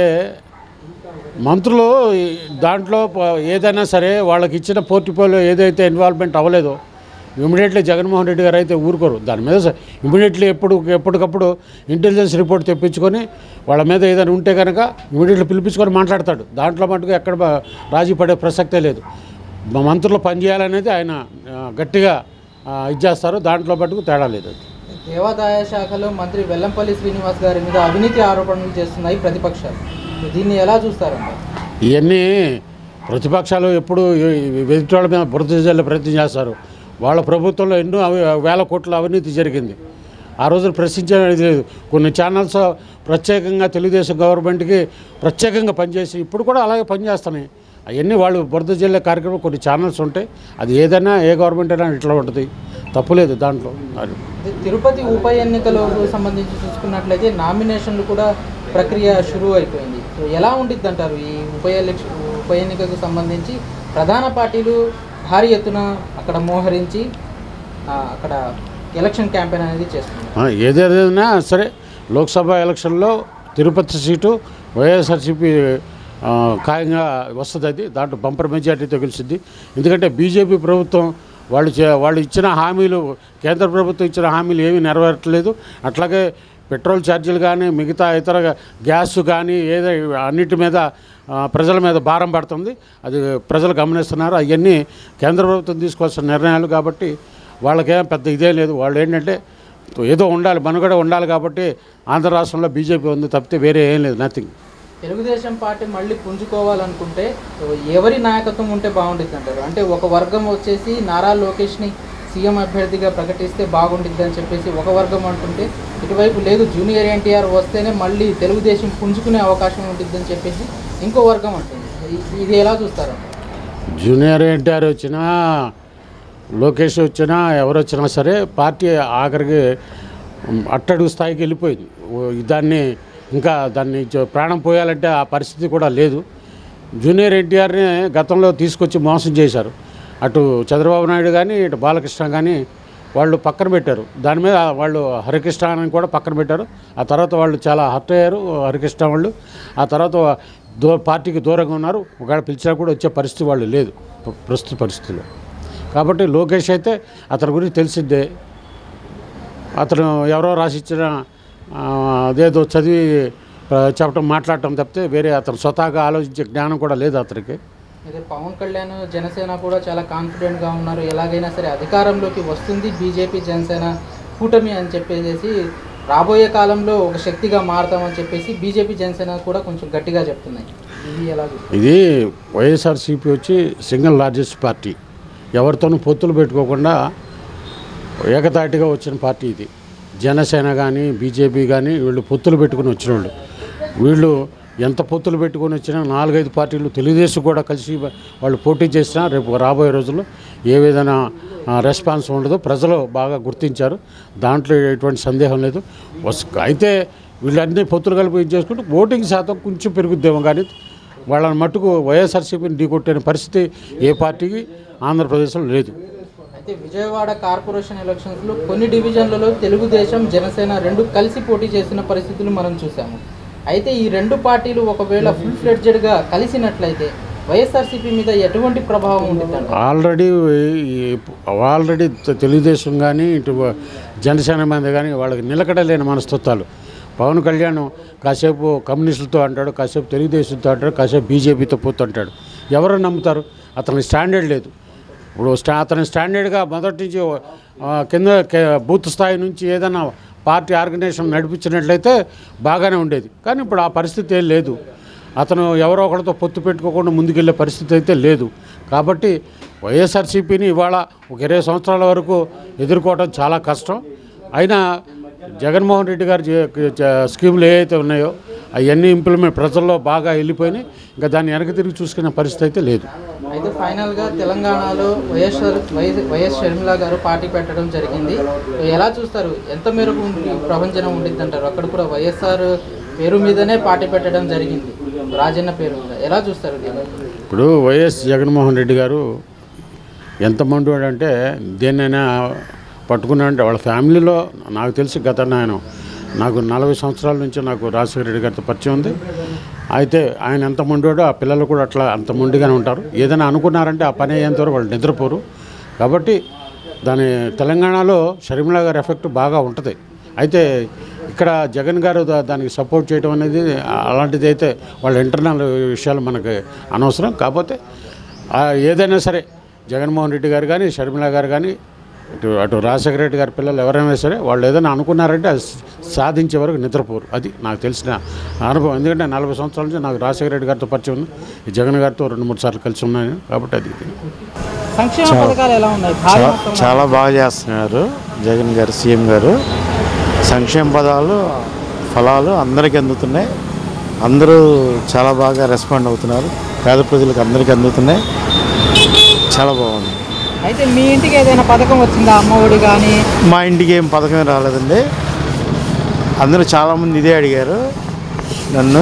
మంత్రులు ఈ దాంట్లో ప- ఏదైనా సరే వాళ్ళకి ఇచ్చిన పోర్టిఫోలియో ఏదైతే ఇన్వాల్వ్మెంట్ అవ్వలేదో ఇమీడియట్లీ జగన్మోహన్ రెడ్డి గారు అయితే ఊరుకోరు దాని మీద స- ఇమీడియట్లీ ఎప్పుడు ఎప్పటికప్పుడు ఇంటెలిజెన్స్ రిపోర్ట్ తెప్పించుకొని వాళ్ళ మీద ఏదైనా ఉంటే కనుక ఇమీడియట్లీ పిలిపించుకొని మాట్లాడతాడు దాంట్లో మటుకు ఎక్కడ బ- రాజీ పడే ప్రసక్తే లేదు మా మంత్రులు పనిచేయాలనేది ఆయన ఆ, గట్టిగా ఆ, ఇది చేస్తారు దాంట్లో మటుకు తేడా లేదు అది దేవాదాయ శాఖలో మంత్రి వెల్లంపల్లి శ్రీనివాస్ గారి మీద అవినీతి ఆరోపణలు చేస్తున్నాయి ప్రతిపక్షాలు దీన్ని ఎలా చూస్తారండి ఇవన్నీ ప్రతిపక్షాలు ఎప్పుడు ఎదుటి మీద బురద జల్లే ప్రయత్నం చేస్తారు వాళ్ళ ప్రభుత్వంలో ఎన్నో అవి వేల కోట్ల అవినీతి జరిగింది ఆ రోజున ప్రశ్నించేది లేదు కొన్ని ఛానల్స్ ప్రత్యేకంగా తెలుగుదేశం గవర్నమెంట్కి ప్రత్యేకంగా పనిచేసి ఇప్పుడు కూడా అలాగే పనిచేస్తున్నాయి అవన్నీ వాళ్ళు బురద జల్లే కార్యక్రమం కొన్ని ఛానల్స్ ఉంటాయి అది ఏదైనా ఏ గవర్నమెంట్ అయినా ఇట్లా ఉంటుంది తప్పులేదు దాంట్లో అది ఇది తిరుపతి ఉప ఎన్నికలకు సంబంధించి చూసుకున్నట్లయితే నామినేషన్లు కూడా ప్రక్రియ షురూ అయిపోయింది సో ఎలా ఉండిద్ది అంటారు ఈ ఉప ఎలక్షన్ ఉప ఎన్నికకు సంబంధించి ప్రధాన పార్టీలు భారీ ఎత్తున అక్కడ మోహరించి ఆ, అక్కడ ఎలక్షన్ క్యాంపెయిన్ అనేది చేస్తుంది ఆ, ఏదేదైనా సరే లోక్సభ ఎలక్షన్లో తిరుపతి సీటు వైఎస్ఆర్సీపీ ఆ, ఖాయంగా వస్తుంది అది దాంట్లో బంపర్ మెజార్టీతో గెలిచింది ఎందుకంటే బీజేపీ ప్రభుత్వం వాళ్ళు చే వాళ్ళు ఇచ్చిన హామీలు కేంద్ర ప్రభుత్వం ఇచ్చిన హామీలు ఏమీ నెరవేరట్లేదు అట్లాగే పెట్రోల్ ఛార్జీలు కానీ మిగతా ఇతర గ్యాస్ కానీ ఏదో అన్నిటి మీద ఆ, ప్రజల మీద భారం పడుతుంది అది ప్రజలు గమనిస్తున్నారు అవన్నీ కేంద్ర ప్రభుత్వం తీసుకోవాల్సిన నిర్ణయాలు కాబట్టి వాళ్ళకేం పెద్ద ఇదే లేదు వాళ్ళు ఏంటంటే ఏదో ఉండాలి మనుగడ ఉండాలి కాబట్టి ఆంధ్ర రాష్ట్రంలో బీజేపీ ఉంది తప్పితే వేరే ఏం లేదు నథింగ్ తెలుగుదేశం పార్టీ మళ్ళీ పుంజుకోవాలనుకుంటే ఎవరి నాయకత్వం ఉంటే బాగుంటుంది అంటారు అంటే ఒక వర్గం వచ్చేసి నారా లోకేష్ని సీఎం అభ్యర్థిగా ప్రకటిస్తే బాగుంటుంది అని చెప్పేసి ఒక వర్గం అంటుంటే ఇటువైపు లేదు జూనియర్ ఎన్టీఆర్ వస్తేనే మళ్ళీ తెలుగుదేశం పుంజుకునే అవకాశం ఉంటుంది అని చెప్పేసి ఇంకో వర్గం అంటుంది ఇ- ఇది ఎలా చూస్తారు జూనియర్ ఎన్టీఆర్ వచ్చినా లోకేష్ వచ్చినా ఎవరు వచ్చినా సరే పార్టీ ఆఖరికి ఉమ్, అట్టడుగు స్థాయికి వెళ్ళిపోయింది ఓ- దాన్ని ఇంకా దాన్ని చ- ప్రాణం పోయాలంటే ఆ పరిస్థితి కూడా లేదు జూనియర్ ఎన్టీఆర్ని గతంలో తీసుకొచ్చి మోసం చేశారు అటు చంద్రబాబు నాయుడు కానీ ఇటు బాలకృష్ణ కానీ వాళ్ళు పక్కన పెట్టారు దాని మీద వాళ్ళు హరికృష్ణ అని కూడా పక్కన పెట్టారు ఆ తర్వాత వాళ్ళు చాలా హర్ట్ అయ్యారు హరికృష్ణ వాళ్ళు ఆ తర్వాత దో పార్టీకి దూరంగా ఉన్నారు ఒకవేళ పిలిచినా కూడా వచ్చే పరిస్థితి వాళ్ళు లేదు ప్ర- ప్రస్తుత పరిస్థితిలో కాబట్టి లోకేష్ అయితే అతని గురించి తెలిసిందే అతను ఎవరో రాసిచ్చిన ఆ, అదేదో చదివి ఆ, చెప్పడం మాట్లాడటం తప్పితే వేరే అతను స్వతహాగా ఆలోచించే జ్ఞానం కూడా లేదు అతనికి అయితే పవన్ కళ్యాణ్ జనసేన కూడా చాలా కాన్ఫిడెంట్గా ఉన్నారు ఎలాగైనా సరే అధికారంలోకి వస్తుంది బీజేపీ జనసేన కూటమి అని చెప్పేసి రాబోయే కాలంలో ఒక శక్తిగా మారుతామని చెప్పేసి బీజేపీ జనసేన కూడా కొంచెం గట్టిగా చెప్తున్నాయి ఇది ఎలా చూస్తారు? ఇది వైఎస్ఆర్సీపీ వచ్చి సింగిల్ లార్జెస్ట్ పార్టీ ఎవరితోనూ పొత్తులు పెట్టుకోకుండా ఏకతాటిగా వచ్చిన పార్టీ ఇది జనసేన కానీ బీజేపీ కానీ వీళ్ళు పొత్తులు పెట్టుకుని వచ్చిన వాళ్ళు వీళ్ళు ఎంత పొత్తులు పెట్టుకొని వచ్చినా నాలుగైదు పార్టీలు తెలుగుదేశం కూడా కలిసి వాళ్ళు పోటీ చేసినా రేపు రాబోయే రోజుల్లో ఏ విధమైన ఆ, రెస్పాన్స్ ఉండదు ప్రజలు బాగా గుర్తించారు దాంట్లో ఎటువంటి సందేహం లేదు వస్ అయితే వీళ్ళన్నీ పొత్తులు కలిపి ఇది చేసుకుంటే ఓటింగ్ శాతం కొంచెం పెరుగుద్దేమో కానీ వాళ్ళని మట్టుకు వైఎస్ఆర్సీపీని ఢీకొట్టిన పరిస్థితి ఏ పార్టీకి ఆంధ్రప్రదేశ్లో లేదు అయితే విజయవాడ కార్పొరేషన్ ఎలక్షన్స్లో కొన్ని డివిజన్లలో తెలుగుదేశం జనసేన రెండు కలిసి పోటీ చేసిన పరిస్థితులు మనం చూసాము అయితే ఈ రెండు పార్టీలు ఒకవేళ ఫుల్ ఫ్లెడ్జెడ్గా కలిసినట్లయితే వైఎస్ఆర్సీపీ మీద ఎటువంటి ప్రభావం ఉంటుందంట ఆల్రెడీ ఈ- ఆల్రెడీ తె- తెలుగుదేశం కానీ ఇటు జనసేన మీద కానీ వాళ్ళకి నిలకడలేని మనస్తత్వాలు పవన్ కళ్యాణ్ కాసేపు కమ్యూనిస్టులతో అంటాడు కాసేపు తెలుగుదేశంతో అంటాడు కాసేపు బీజేపీతో పోతూ అంటాడు ఎవరు నమ్ముతారు అతని స్టాండర్డ్ లేదు ఇప్పుడు స్టా అతని స్టాండర్డ్గా మొదటి నుంచి ఆ, కింద కే- బూత్ స్థాయి నుంచి ఏదైనా పార్టీ ఆర్గనైజేషన్ నడిపించినట్లయితే బాగానే ఉండేది కానీ ఇప్పుడు ఆ పరిస్థితి ఏం లేదు అతను ఎవరో ఒకరితో పొత్తు పెట్టుకోకుండా ముందుకెళ్ళే పరిస్థితి అయితే లేదు కాబట్టి వైఎస్ఆర్సీపీని ఇవాళ ఒక ఇరవై సంవత్సరాల వరకు ఎదుర్కోవడం చాలా కష్టం అయినా జగన్మోహన్ రెడ్డి గారి చే- చే- స్కీములు ఏవైతే ఉన్నాయో అవన్నీ ఇంప్లిమెంట్ ప్రజల్లో బాగా వెళ్ళిపోయినాయి ఇంకా దాన్ని వెనక్కి తిరిగి చూసుకునే పరిస్థితి అయితే లేదు అయితే ఫైనల్గా తెలంగాణలో వైఎస్ఆర్ వైఎస్ వైఎస్ షర్మిల గారు పార్టీ పెట్టడం జరిగింది ఎలా చూస్తారు ఎంత మేరకు ఉంది ప్రపంచం ఉండిద్ది అంటారు అక్కడ కూడా వైఎస్ఆర్ పేరు మీదనే పార్టీ పెట్టడం జరిగింది రాజన్న పేరు మీద ఎలా చూస్తారు దీన్ని ఇప్పుడు వైఎస్ జగన్మోహన్ రెడ్డి గారు ఎంత మండివాడు అంటే దేన్నైనా పట్టుకున్నాడంటే వాళ్ళ ఫ్యామిలీలో నాకు తెలిసి గత ఆయన నాకు నలభై సంవత్సరాల నుంచి నాకు రాజశేఖర రెడ్డి గారితో పరిచయం ఉంది అయితే ఆయన ఎంత మొండివాడో ఆ పిల్లలు కూడా అట్లా అంత మొండిగానే ఉంటారు ఏదైనా అనుకున్నారంటే ఆ పని అయ్యేంతవరకు వాళ్ళు నిద్రపోరు కాబట్టి దాని తెలంగాణలో షర్మిల గారి ఎఫెక్ట్ బాగా ఉంటుంది అయితే ఇక్కడ జగన్ గారు దా- దానికి సపోర్ట్ చేయడం అనేది అలాంటిది అయితే వాళ్ళ ఇంటర్నల్ విషయాలు మనకి అనవసరం కాకపోతే ఆ ఏదైనా సరే జగన్మోహన్ రెడ్డి గారు కానీ షర్మిల గారు కానీ ఇటు అటు రాజశేఖర రెడ్డి గారి పిల్లలు ఎవరైనా సరే వాళ్ళు ఏదైనా అనుకున్నారంటే అది సాధించే వరకు నిద్రపోరు అది నాకు తెలిసిన అనుభవం ఎందుకంటే నలభై సంవత్సరాల నుంచి నాకు రాజశేఖర రెడ్డి గారితో పరిచయం ఉంది ఈ జగన్ గారితో రెండు మూడు సార్లు కలిసి ఉన్నాను కాబట్టి అది సంక్షేమ పథకాలు ఎలా ఉన్నాయి భారీ చా- మొత్తంలో చాలా బాగా చేస్తున్నారు జగన్ గారు సీఎం గారు సంక్షేమ పదాలు ఫలాలు అందరికీ అందుతున్నాయి అందరూ చాలా బాగా రెస్పాండ్ అవుతున్నారు పేద ప్రజలకు అందరికీ అందుతున్నాయి చాలా బాగుంది అయితే మీ ఇంటికి ఏదైనా పథకం వచ్చిందా అమ్మ ఒడి కానీ మా ఇంటికి ఏం పథకం రాలేదండి అందరూ చాలామంది ఇదే అడిగారు నన్ను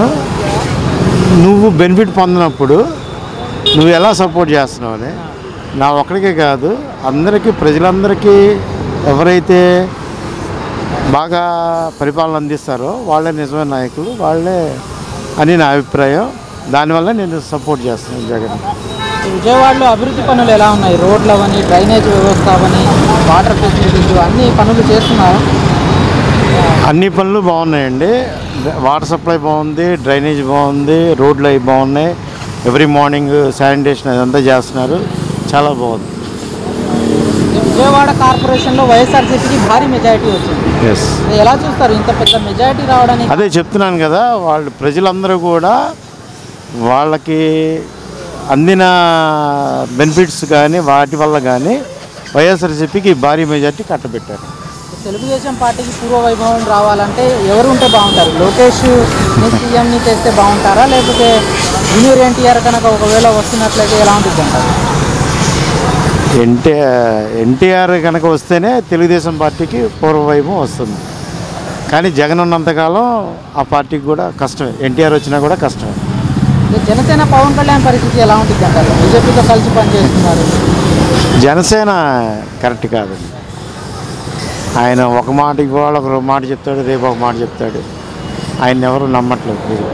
నువ్వు బెనిఫిట్ పొందినప్పుడు నువ్వు ఎలా సపోర్ట్ చేస్తున్నావు అని నా ఒక్కడికే కాదు అందరికీ ప్రజలందరికీ ఎవరైతే బాగా పరిపాలన అందిస్తారో వాళ్ళే నిజమైన నాయకులు వాళ్ళే అని నా అభిప్రాయం దానివల్ల నేను సపోర్ట్ చేస్తున్నాను జగన్ విజయవాడలో అభివృద్ధి పనులు ఎలా ఉన్నాయి రోడ్లు అవని డ్రైనేజ్ వ్యవస్థ అవని వాటర్ ఫెసిలిటీస్ అన్ని పనులు చేస్తున్నారు అన్ని పనులు బాగున్నాయండి వాటర్ సప్లై బాగుంది డ్రైనేజ్ బాగుంది రోడ్లు అవి బాగున్నాయి ఎవ్రీ మార్నింగ్ శానిటేషన్ అదంతా చేస్తున్నారు చాలా బాగుంది విజయవాడ కార్పొరేషన్లో వైఎస్ఆర్సీపీకి భారీ మెజారిటీ వచ్చింది ఎస్ ఎలా చూస్తారు ఇంత పెద్ద మెజారిటీ రావడానికి అదే చెప్తున్నాను కదా వాళ్ళు ప్రజలందరూ కూడా వాళ్ళకి అందిన బెనిఫిట్స్ కానీ వాటి వల్ల కానీ వైఎస్ఆర్సీపీకి భారీ మెజార్టీ కట్టబెట్టారు తెలుగుదేశం పార్టీకి పూర్వ వైభవం రావాలంటే ఎవరు ఉంటే బాగుంటారు లోకేష్ ని సీఎంని చేస్తే బాగుంటారా లేకపోతే జూనియర్ ఎన్టీఆర్ కనుక ఒకవేళ వస్తున్నట్లయితే ఎలా ఉంటుంది అంటారు ఎన్టీఆర్ ఎన్టీఆర్ కనుక వస్తేనే తెలుగుదేశం పార్టీకి పూర్వవైభవం వస్తుంది కానీ జగన్ ఉన్నంతకాలం ఆ పార్టీకి కూడా కష్టమే ఎన్టీఆర్ వచ్చినా కూడా కష్టమే ఇక జనసేన పవన్ కళ్యాణ్ పరిస్థితి ఎలా ఉంటుంది అంటారు బీజేపీతో కలిసి పనిచేస్తున్నారు జనసేన కరెక్ట్ కాదు ఆయన ఒక మాట ఇవాళ ఒక మాట చెప్తాడు రేపు ఒక మాట చెప్తాడు ఆయన ఎవరు నమ్మట్లేదు ప్రజలు.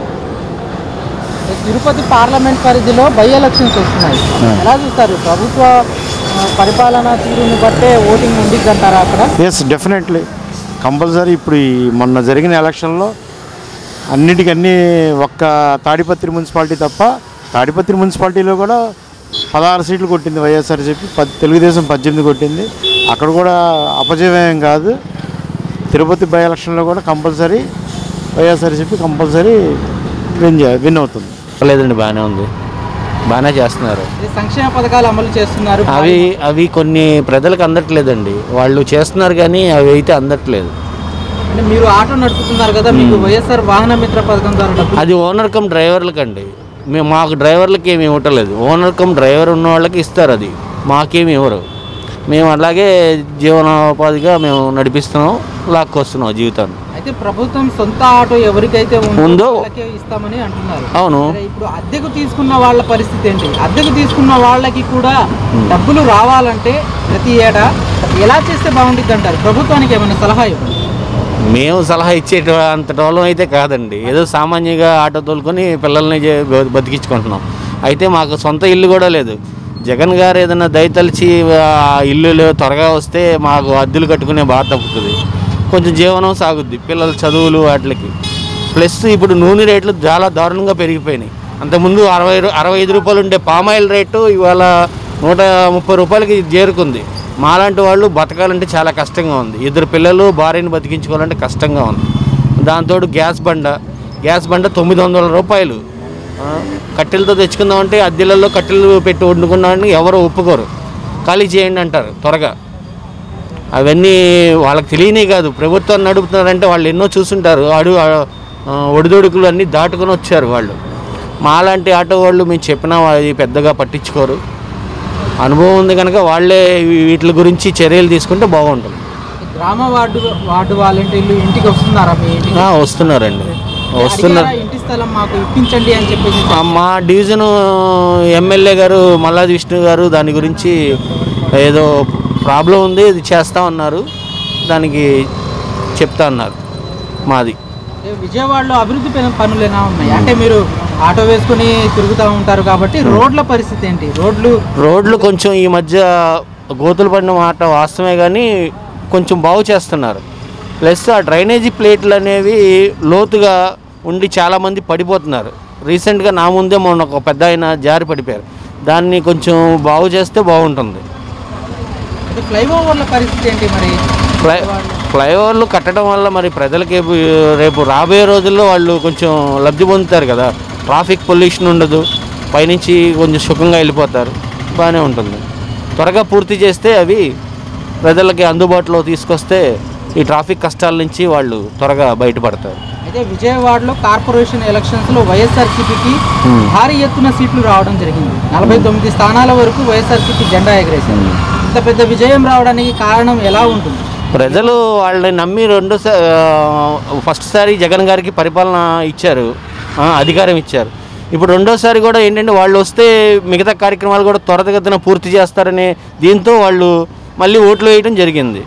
ఇక తిరుపతి పార్లమెంట్ పరిధిలో బై ఎలక్షన్స్ వస్తున్నాయి ఎలా చూస్తారు ప్రభుత్వ ఆ, పరిపాలనా తీరుని బట్టే ఓటింగ్ ఉండిద్ది అంటారా అక్కడ ఎస్ డెఫినెట్లీ కంపల్సరీ ఇప్పుడు ఈ మొన్న జరిగిన ఎలక్షన్లో అన్నిటికన్నీ ఒక్క తాడిపత్రి మున్సిపాలిటీ తప్ప తాడిపత్రి మున్సిపాలిటీలో కూడా పదహారు సీట్లు కొట్టింది వైఎస్ఆర్సీపీ పద్ తెలుగుదేశం పద్దెనిమిది కొట్టింది అక్కడ కూడా అపజయం కాదు తిరుపతి బై ఎలక్షన్లో కూడా కంపల్సరీ వైఎస్ఆర్సీపీ కంపల్సరీ విన్ చే- విన్ అవుతుంది లేదండి బాగానే ఉంది బాగానే చేస్తున్నారు ఇది సంక్షేమ పథకాలు అమలు చేస్తున్నారు అవి అవి కొన్ని ప్రజలకు అందట్లేదండి వాళ్ళు చేస్తున్నారు కానీ అవి అయితే అందట్లేదు అంటే మీరు ఆటో నడుపుతున్నారు కదా మీకు వైఎస్ఆర్ వాహన మిత్ర పథకం ద్వారా డబ్బులు అది ఓనర్ కమ్ డ్రైవర్లకండి మేము మాకు డ్రైవర్లకి ఏమి ఇవ్వట్లేదు ఓనర్ కమ్ డ్రైవర్ ఉన్న వాళ్ళకి ఇస్తారు అది మాకేమి ఇవ్వరు మేము అలాగే జీవనోపాధిగా మేము నడిపిస్తున్నాం లాక్కొస్తున్నాం జీవితాన్ని అయితే ప్రభుత్వం సొంత ఆటో ఎవరికైతే ఉందో ఉందో వాళ్ళకే ఇస్తామని అంటున్నారు అవును సరే, ఇప్పుడు అద్దెకు తీసుకున్న వాళ్ళ పరిస్థితి ఏంటి అద్దెకు తీసుకున్న వాళ్ళకి కూడా డబ్బులు రావాలంటే ప్రతి ఏటా ఎలా చేస్తే బాగుంటుంది అంటారు ప్రభుత్వానికి ఏమైనా సలహా ఇవ్వండి మేము సలహా ఇచ్చే అంత టోలం అయితే కాదండి ఏదో సామాన్యంగా ఆటో తోలుకొని పిల్లల్ని జే- బ- బతికించుకుంటున్నాం అయితే మాకు సొంత ఇల్లు కూడా లేదు జగన్ గారు ఏదైనా దయతలిచి ఆ ఇల్లు త్వరగా వస్తే మాకు అద్దెలు కట్టుకునే బాధ తప్పుతుంది కొంచెం జీవనం సాగుద్ది పిల్లల చదువులు వాటికి ప్లస్ ఇప్పుడు నూనె రేట్లు చాలా దారుణంగా పెరిగిపోయినాయి అంతకుముందు అరవై రూ- అరవై ఐదు రూపాయలు ఉండే పామాయిల్ రేటు ఇవాళ నూట ముప్పై రూపాయలకి చేరుకుంది మాలాంటి వాళ్ళు బతకాలంటే చాలా కష్టంగా ఉంది ఇద్దరు పిల్లలు భార్యని బతికించుకోవాలంటే కష్టంగా ఉంది దాంతో గ్యాస్ బండ గ్యాస్ బండ తొమ్మిది వందల రూపాయలు ఆ, కట్టెలతో తెచ్చుకుందామంటే అద్దెలలో కట్టెలు పెట్టి వండుకున్నామని ఎవరు ఒప్పుకోరు ఖాళీ చేయండి అంటారు త్వరగా అవన్నీ వాళ్ళకి తెలియనే కాదు ప్రభుత్వాన్ని నడుపుతున్నారంటే వాళ్ళు ఎన్నో చూసుంటారు అడు ఆ, ఒడిదొడుకులు అన్నీ దాటుకొని వచ్చారు వాళ్ళు మాలాంటి ఆటో వాళ్ళు మేము చెప్పినా అది పెద్దగా పట్టించుకోరు అనుభవం ఉంది కనుక వాళ్ళే వీ- వీటి గురించి చర్యలు తీసుకుంటే బాగుంటుంది గ్రామ వార్డు వార్డు వాలంటీర్లు ఇంటికి వస్తున్నారా మీ ఇంటికి ఆ, వస్తున్నారండి వస్తున్నారు అడిగారా ఇంటి స్థలం మాకు ఇప్పించండి అని చెప్పేసి ఆ, మా డివిజన్ ఎమ్మెల్యే గారు మల్లాది విష్ణు గారు దాని గురించి ఏదో ప్రాబ్లం ఉంది ఇది చేస్తా ఉన్నారు దానికి చెప్తా అన్నారు మాది అంటే విజయవాడలో అభివృద్ధి పని- పనులేనా ఉన్నాయి అంటే మీరు ఆటో వేసుకుని తిరుగుతూ ఉంటారు కాబట్టి రోడ్ల పరిస్థితి ఏంటి రోడ్లు రోడ్లు కొంచెం ఈ మధ్య గోతులు పడిన మాట వాస్తవమే కానీ కొంచెం బాగు చేస్తున్నారు ప్లస్ ఆ డ్రైనేజీ ప్లేట్లు అనేవి లోతుగా ఉండి చాలామంది పడిపోతున్నారు రీసెంట్గా నా ముందే మొన్న ఒక పెద్ద ఆయన జారి పడిపోయారు దాన్ని కొంచెం బాగు చేస్తే బాగుంటుంది అంటే ఫ్లైఓవర్ల పరిస్థితి ఏంటి మరి ఫ్లై ఫ్లైఓవర్లు కట్టడం వల్ల మరి ప్రజలకి రేపు రేపు రాబోయే రోజుల్లో వాళ్ళు కొంచెం లబ్ధి పొందుతారు కదా ట్రాఫిక్ పొల్యూషన్ ఉండదు పైనుంచి కొంచెం సుఖంగా వెళ్ళిపోతారు బాగానే ఉంటుంది త్వరగా పూర్తి చేస్తే అవి ప్రజలకి అందుబాటులో తీసుకొస్తే ఈ ట్రాఫిక్ కష్టాల నుంచి వాళ్ళు త్వరగా బయటపడతారు అయితే విజయవాడలో కార్పొరేషన్ ఎలక్షన్స్ లో వైఎస్ఆర్సీపీకి Hmm. భారీ ఎత్తున సీట్లు రావడం జరిగింది నలభై తొమ్మిది స్థానాల వరకు వైఎస్ఆర్సీపీ జెండా ఎగరేసింది ఇంత పెద్ద విజయం రావడానికి కారణం ఎలా ఉంటుంది ప్రజలు వాళ్ళని నమ్మి రెండు సా- ఆ, ఫస్ట్ సారి జగన్ గారికి పరిపాలన ఇచ్చారు ఆ, అధికారం ఇచ్చారు ఇప్పుడు రెండోసారి కూడా ఏంటంటే వాళ్ళు వస్తే మిగతా కార్యక్రమాలు కూడా త్వరగతిన పూర్తి చేస్తారనే దీంతో వాళ్ళు మళ్ళీ ఓట్లు వేయడం జరిగింది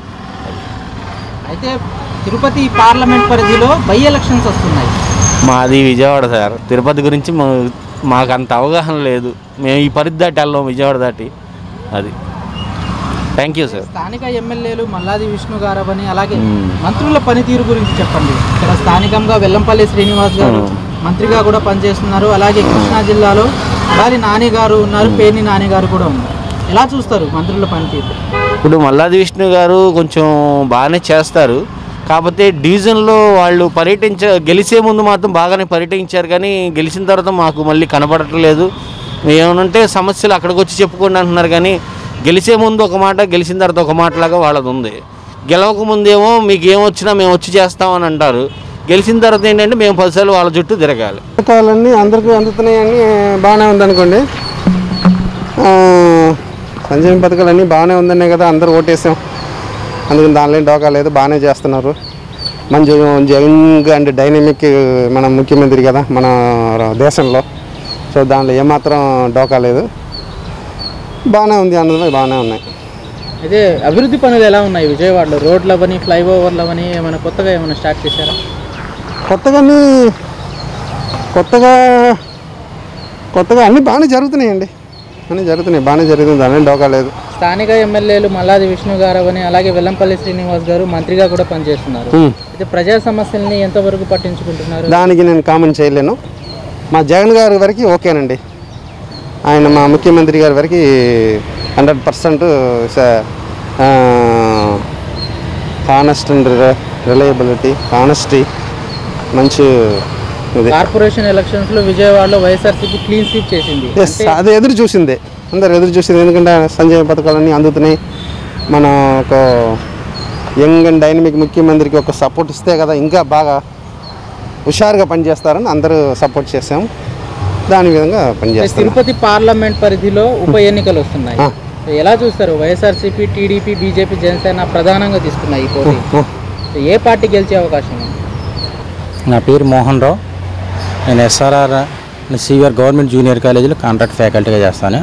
అయితే తిరుపతి పార్లమెంట్ పరిధిలో బై ఎలక్షన్స్ వస్తున్నాయి మాది విజయవాడ సార్ తిరుపతి గురించి మా- మాకు అంత అవగాహన లేదు మేము ఈ పరిధి దాటి వెళ్ళాం విజయవాడ దాటి అది థ్యాంక్ యూ సార్ స్థానిక ఎమ్మెల్యేలు మల్లాది విష్ణు గారవని అలాగే మంత్రుల పనితీరు గురించి చెప్పండి ఇక్కడ స్థానికంగా వెల్లంపల్లి శ్రీనివాస్ గారు మంత్రిగా కూడా పనిచేస్తున్నారు అలాగే కృష్ణా జిల్లాలో గాలి నాని గారు ఉన్నారు పేర్ని నాని గారు కూడా ఉన్నారు ఎలా చూస్తారు మంత్రుల పనితీరు ఇప్పుడు మల్లాది విష్ణు గారు కొంచెం బాగానే చేస్తారు కాకపోతే డివిజన్లో వాళ్ళు పర్యటించ గెలిచే ముందు మాత్రం బాగానే పర్యటించారు కానీ గెలిచిన తర్వాత మాకు మళ్ళీ కనపడట్లేదు ఏమనంటే సమస్యలు అక్కడికి వచ్చి చెప్పుకోండి అంటున్నారు కానీ గెలిచే ముందు ఒక మాట గెలిచిన తర్వాత ఒక మాటలాగా వాళ్ళది ఉంది గెలవక ముందేమో మీకు ఏమొచ్చినా మేము వచ్చి చేస్తామని అంటారు గెలిచిన తర్వాత ఏంటంటే మేము పదిసార్లు వాళ్ళ చుట్టూ తిరగాలి పథకాలన్నీ అందరికీ అందుతున్నాయని బాగానే ఉందనుకోండి ఆ, సంక్షేమ పథకాలన్నీ బాగానే ఉందనే కదా అందరూ ఓటేసాం అందుకని దానిలో ఏం డోకా లేదు బాగానే చేస్తున్నారు మంచి యంగ్ అండ్ డైనమిక్ మన ముఖ్యమంత్రి కదా మన దేశంలో సో దానిలో ఏమాత్రం డోకా లేదు బాగానే ఉంది అన్నది బాగానే ఉన్నాయి అయితే అభివృద్ధి పనులు ఎలా ఉన్నాయి విజయవాడలో రోడ్లు అవని ఫ్లైఓవర్లు అవని ఏమైనా కొత్తగా ఏమైనా స్టార్ట్ చేశారా కొత్తగా కొత్తగా కొత్తగా అన్నీ బాగానే జరుగుతున్నాయండి అన్నీ జరుగుతున్నాయి బాగానే జరుగుతుంది దాని డోకా లేదు స్థానిక ఎమ్మెల్యేలు మల్లాది విష్ణు గారవని అలాగే వెల్లంపల్లి శ్రీనివాస్ గారు మంత్రిగా కూడా పనిచేస్తున్నారు అయితే ప్రజా సమస్యల్ని ఎంతవరకు పట్టించుకుంటున్నారు దానికి నేను కామెంట్ చేయలేను మా జగన్ గారి వరకు ఓకేనండి ఆయన మా ముఖ్యమంత్రి గారి వరకు hundred percent honest and reliability honesty మంచి ఇది కార్పొరేషన్ ఎలక్షన్స్ లో విజయవాడలో వైఎస్ఆర్సీపీ క్లీన్ స్వీప్ చేసింది ఎస్ అది ఎదురు చూసిందే అందరు ఎదురు చూసింది ఎందుకంటే సంజయ్ పథకాలన్నీ అందుతున్నాయి మన ఒక యంగ్ అండ్ డైనమిక్ ముఖ్యమంత్రికి ఒక సపోర్ట్ ఇస్తే కదా ఇంకా బాగా హుషారుగా పనిచేస్తారని అందరూ సపోర్ట్ చేసాం దాని విధంగా పనిచేస్తాం తిరుపతి పార్లమెంట్ పరిధిలో ఉప ఎన్నికలు వస్తున్నాయి ఆ. ఎలా చూస్తారు వైఎస్ఆర్సీపీ టీడీపీ బీజేపీ జనసేన ప్రధానంగా తీసుకున్నాయి ఈ పోటీ ఏ పార్టీ గెలిచే అవకాశం ఉంది నా పేరు మోహన్ రావు నేను ఎస్ఆర్ఆర్ సివిఆర్ గవర్నమెంట్ జూనియర్ కాలేజీలో కాంట్రాక్ట్ ఫ్యాకల్టీగా చేస్తాను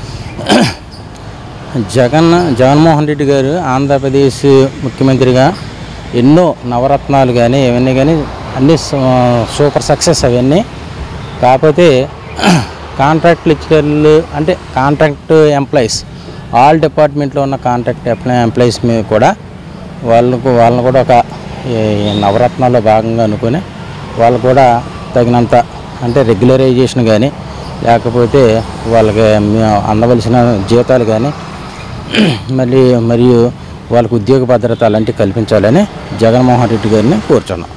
జగన్ జగన్మోహన్ రెడ్డి గారు ఆంధ్రప్రదేశ్ ముఖ్యమంత్రిగా ఎన్నో నవరత్నాలు కానీ ఇవన్నీ కానీ అన్నీ సూ- సూపర్ సక్సెస్ అవన్నీ కాకపోతే కాంట్రాక్ట్ లెక్చరర్లు అంటే కాంట్రాక్ట్ ఎంప్లాయీస్ ఆల్ డిపార్ట్మెంట్లో ఉన్న కాంట్రాక్ట్ ఎంప్లాయీస్ మీద కూడా వాళ్ళకు వాళ్ళని కూడా ఒక ఈ నవరత్నాల్లో భాగంగా అనుకుని వాళ్ళు కూడా తగినంత అంటే రెగ్యులరైజేషన్ కానీ లేకపోతే వాళ్ళకి మ- అందవలసిన జీతాలు కానీ మళ్ళీ మరియు వాళ్ళకు ఉద్యోగ భద్రత అలాంటివి కల్పించాలని జగన్మోహన్ రెడ్డి గారిని కోరుచున్నాం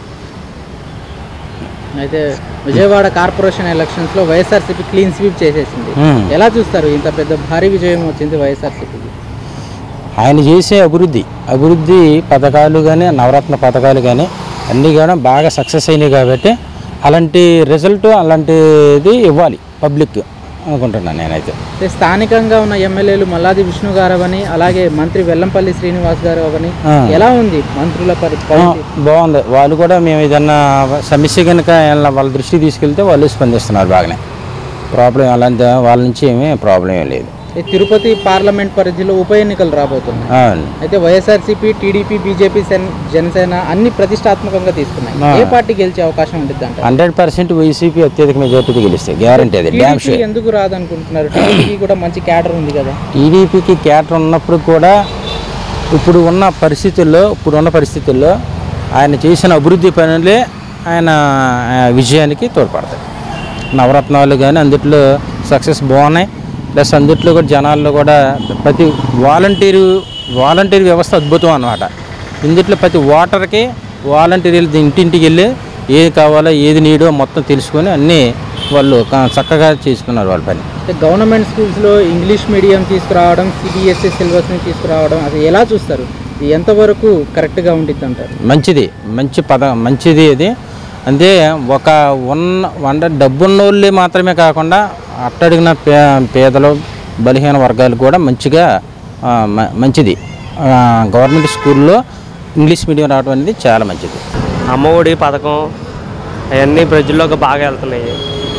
అయితే విజయవాడ కార్పొరేషన్ ఎలక్షన్స్ లో వైఎస్ఆర్సీపీ క్లీన్ స్వీప్ చేసేసింది మ్మ్. ఎలా చూస్తారు ఇంత పెద్ద భారీ విజయం వచ్చింది వైఎస్ఆర్సీపీకి ఆయన చేసే అభివృద్ధి అభివృద్ధి పథకాలు కానీ నవరత్న పథకాలు కానీ అన్నీ కూడా బాగా సక్సెస్ అయినాయి కాబట్టి అలాంటి రిజల్ట్ అలాంటిది ఇవ్వాలి పబ్లిక్ అనుకుంటున్నాను నేనైతే అయితే స్థానికంగా ఉన్న ఎమ్మెల్యేలు మల్లాది విష్ణు గారు అవని అలాగే మంత్రి వెల్లంపల్లి శ్రీనివాస్ గారు అవని ఆ. ఎలా ఉంది మంత్రుల పరి ఆ, పరిస్థితి? బాగుంది వాళ్ళు కూడా మేము ఏదన్నా సమస్య కనుక ఏమన్నా వాళ్ళ దృష్టికి తీసుకెళ్తే వాళ్ళు స్పందిస్తున్నారు బాగానే ప్రాబ్లం అలాంటి వాళ్ళ నుంచి ఏమీ ప్రాబ్లం ఏం లేదు ఈ తిరుపతి పార్లమెంట్ పరిధిలో ఉప ఎన్నికలు రాబోతున్నాయి అవును. అయితే వైఎస్ఆర్సీపీ టీడీపీ బీజేపీ సెన్- జనసేన అన్ని ప్రతిష్టాత్మకంగా తీసుకున్నాయి ఆ. ఏ పార్టీ గెలిచే అవకాశం ఉంటుంది అంట హండ్రెడ్ పర్సెంట్ వైసీపీ అత్యధిక మెజార్టీతో గెలుస్తాయి గ్యారంటీ అది డ్యామ్ టీడీపీ షూర్ ఎందుకు రాదనుకుంటున్నారు టీడీపీకి కూడా మంచి క్యాడర్ ఉంది కదా టీడీపీకి క్యాటర్ ఉన్నప్పుడు కూడా ఇప్పుడు ఉన్న పరిస్థితుల్లో ఇప్పుడు ఉన్న పరిస్థితుల్లో ఆయన చేసిన అభివృద్ధి పనులే ఆయన ఆ, విజయానికి తోడ్పడతాయి నవరత్నాలు కానీ అందుట్లో సక్సెస్ బాగున్నాయి ప్లస్ అందుట్లో కూడా జనాల్లో కూడా ప్రతి వాలంటీరు వాలంటీర్ వ్యవస్థ అద్భుతం అన్నమాట ఇందుట్లో ప్రతి ఓటర్కి వాలంటీర్లు ఇంటింటికి వెళ్ళి ఏది కావాలో ఏది నీడో మొత్తం తెలుసుకొని అన్నీ వాళ్ళు క- చక్కగా చేసుకున్నారు వాళ్ళ పని అంటే గవర్నమెంట్ స్కూల్స్లో ఇంగ్లీష్ మీడియం తీసుకురావడం సిబిఎస్ఈ సిలబస్ని తీసుకురావడం అది ఎలా చూస్తారు ఇది ఎంతవరకు కరెక్ట్గా ఉండిద్ది అంటారు మంచిది మంచి పద మంచిది ఇది అంటే ఒక ఉన్న వంద డబ్బున్న వాళ్ళే మాత్రమే కాకుండా అట్టడిగిన పే పేదలు బలహీన వర్గాలు కూడా మంచిగా ఆ, మ- మంచిది ఆ, గవర్నమెంట్ స్కూల్లో ఇంగ్లీష్ మీడియం రావడం అనేది చాలా మంచిది అమ్మఒడి పథకం అవన్నీ ప్రజల్లోకి బాగా వెళ్తున్నాయి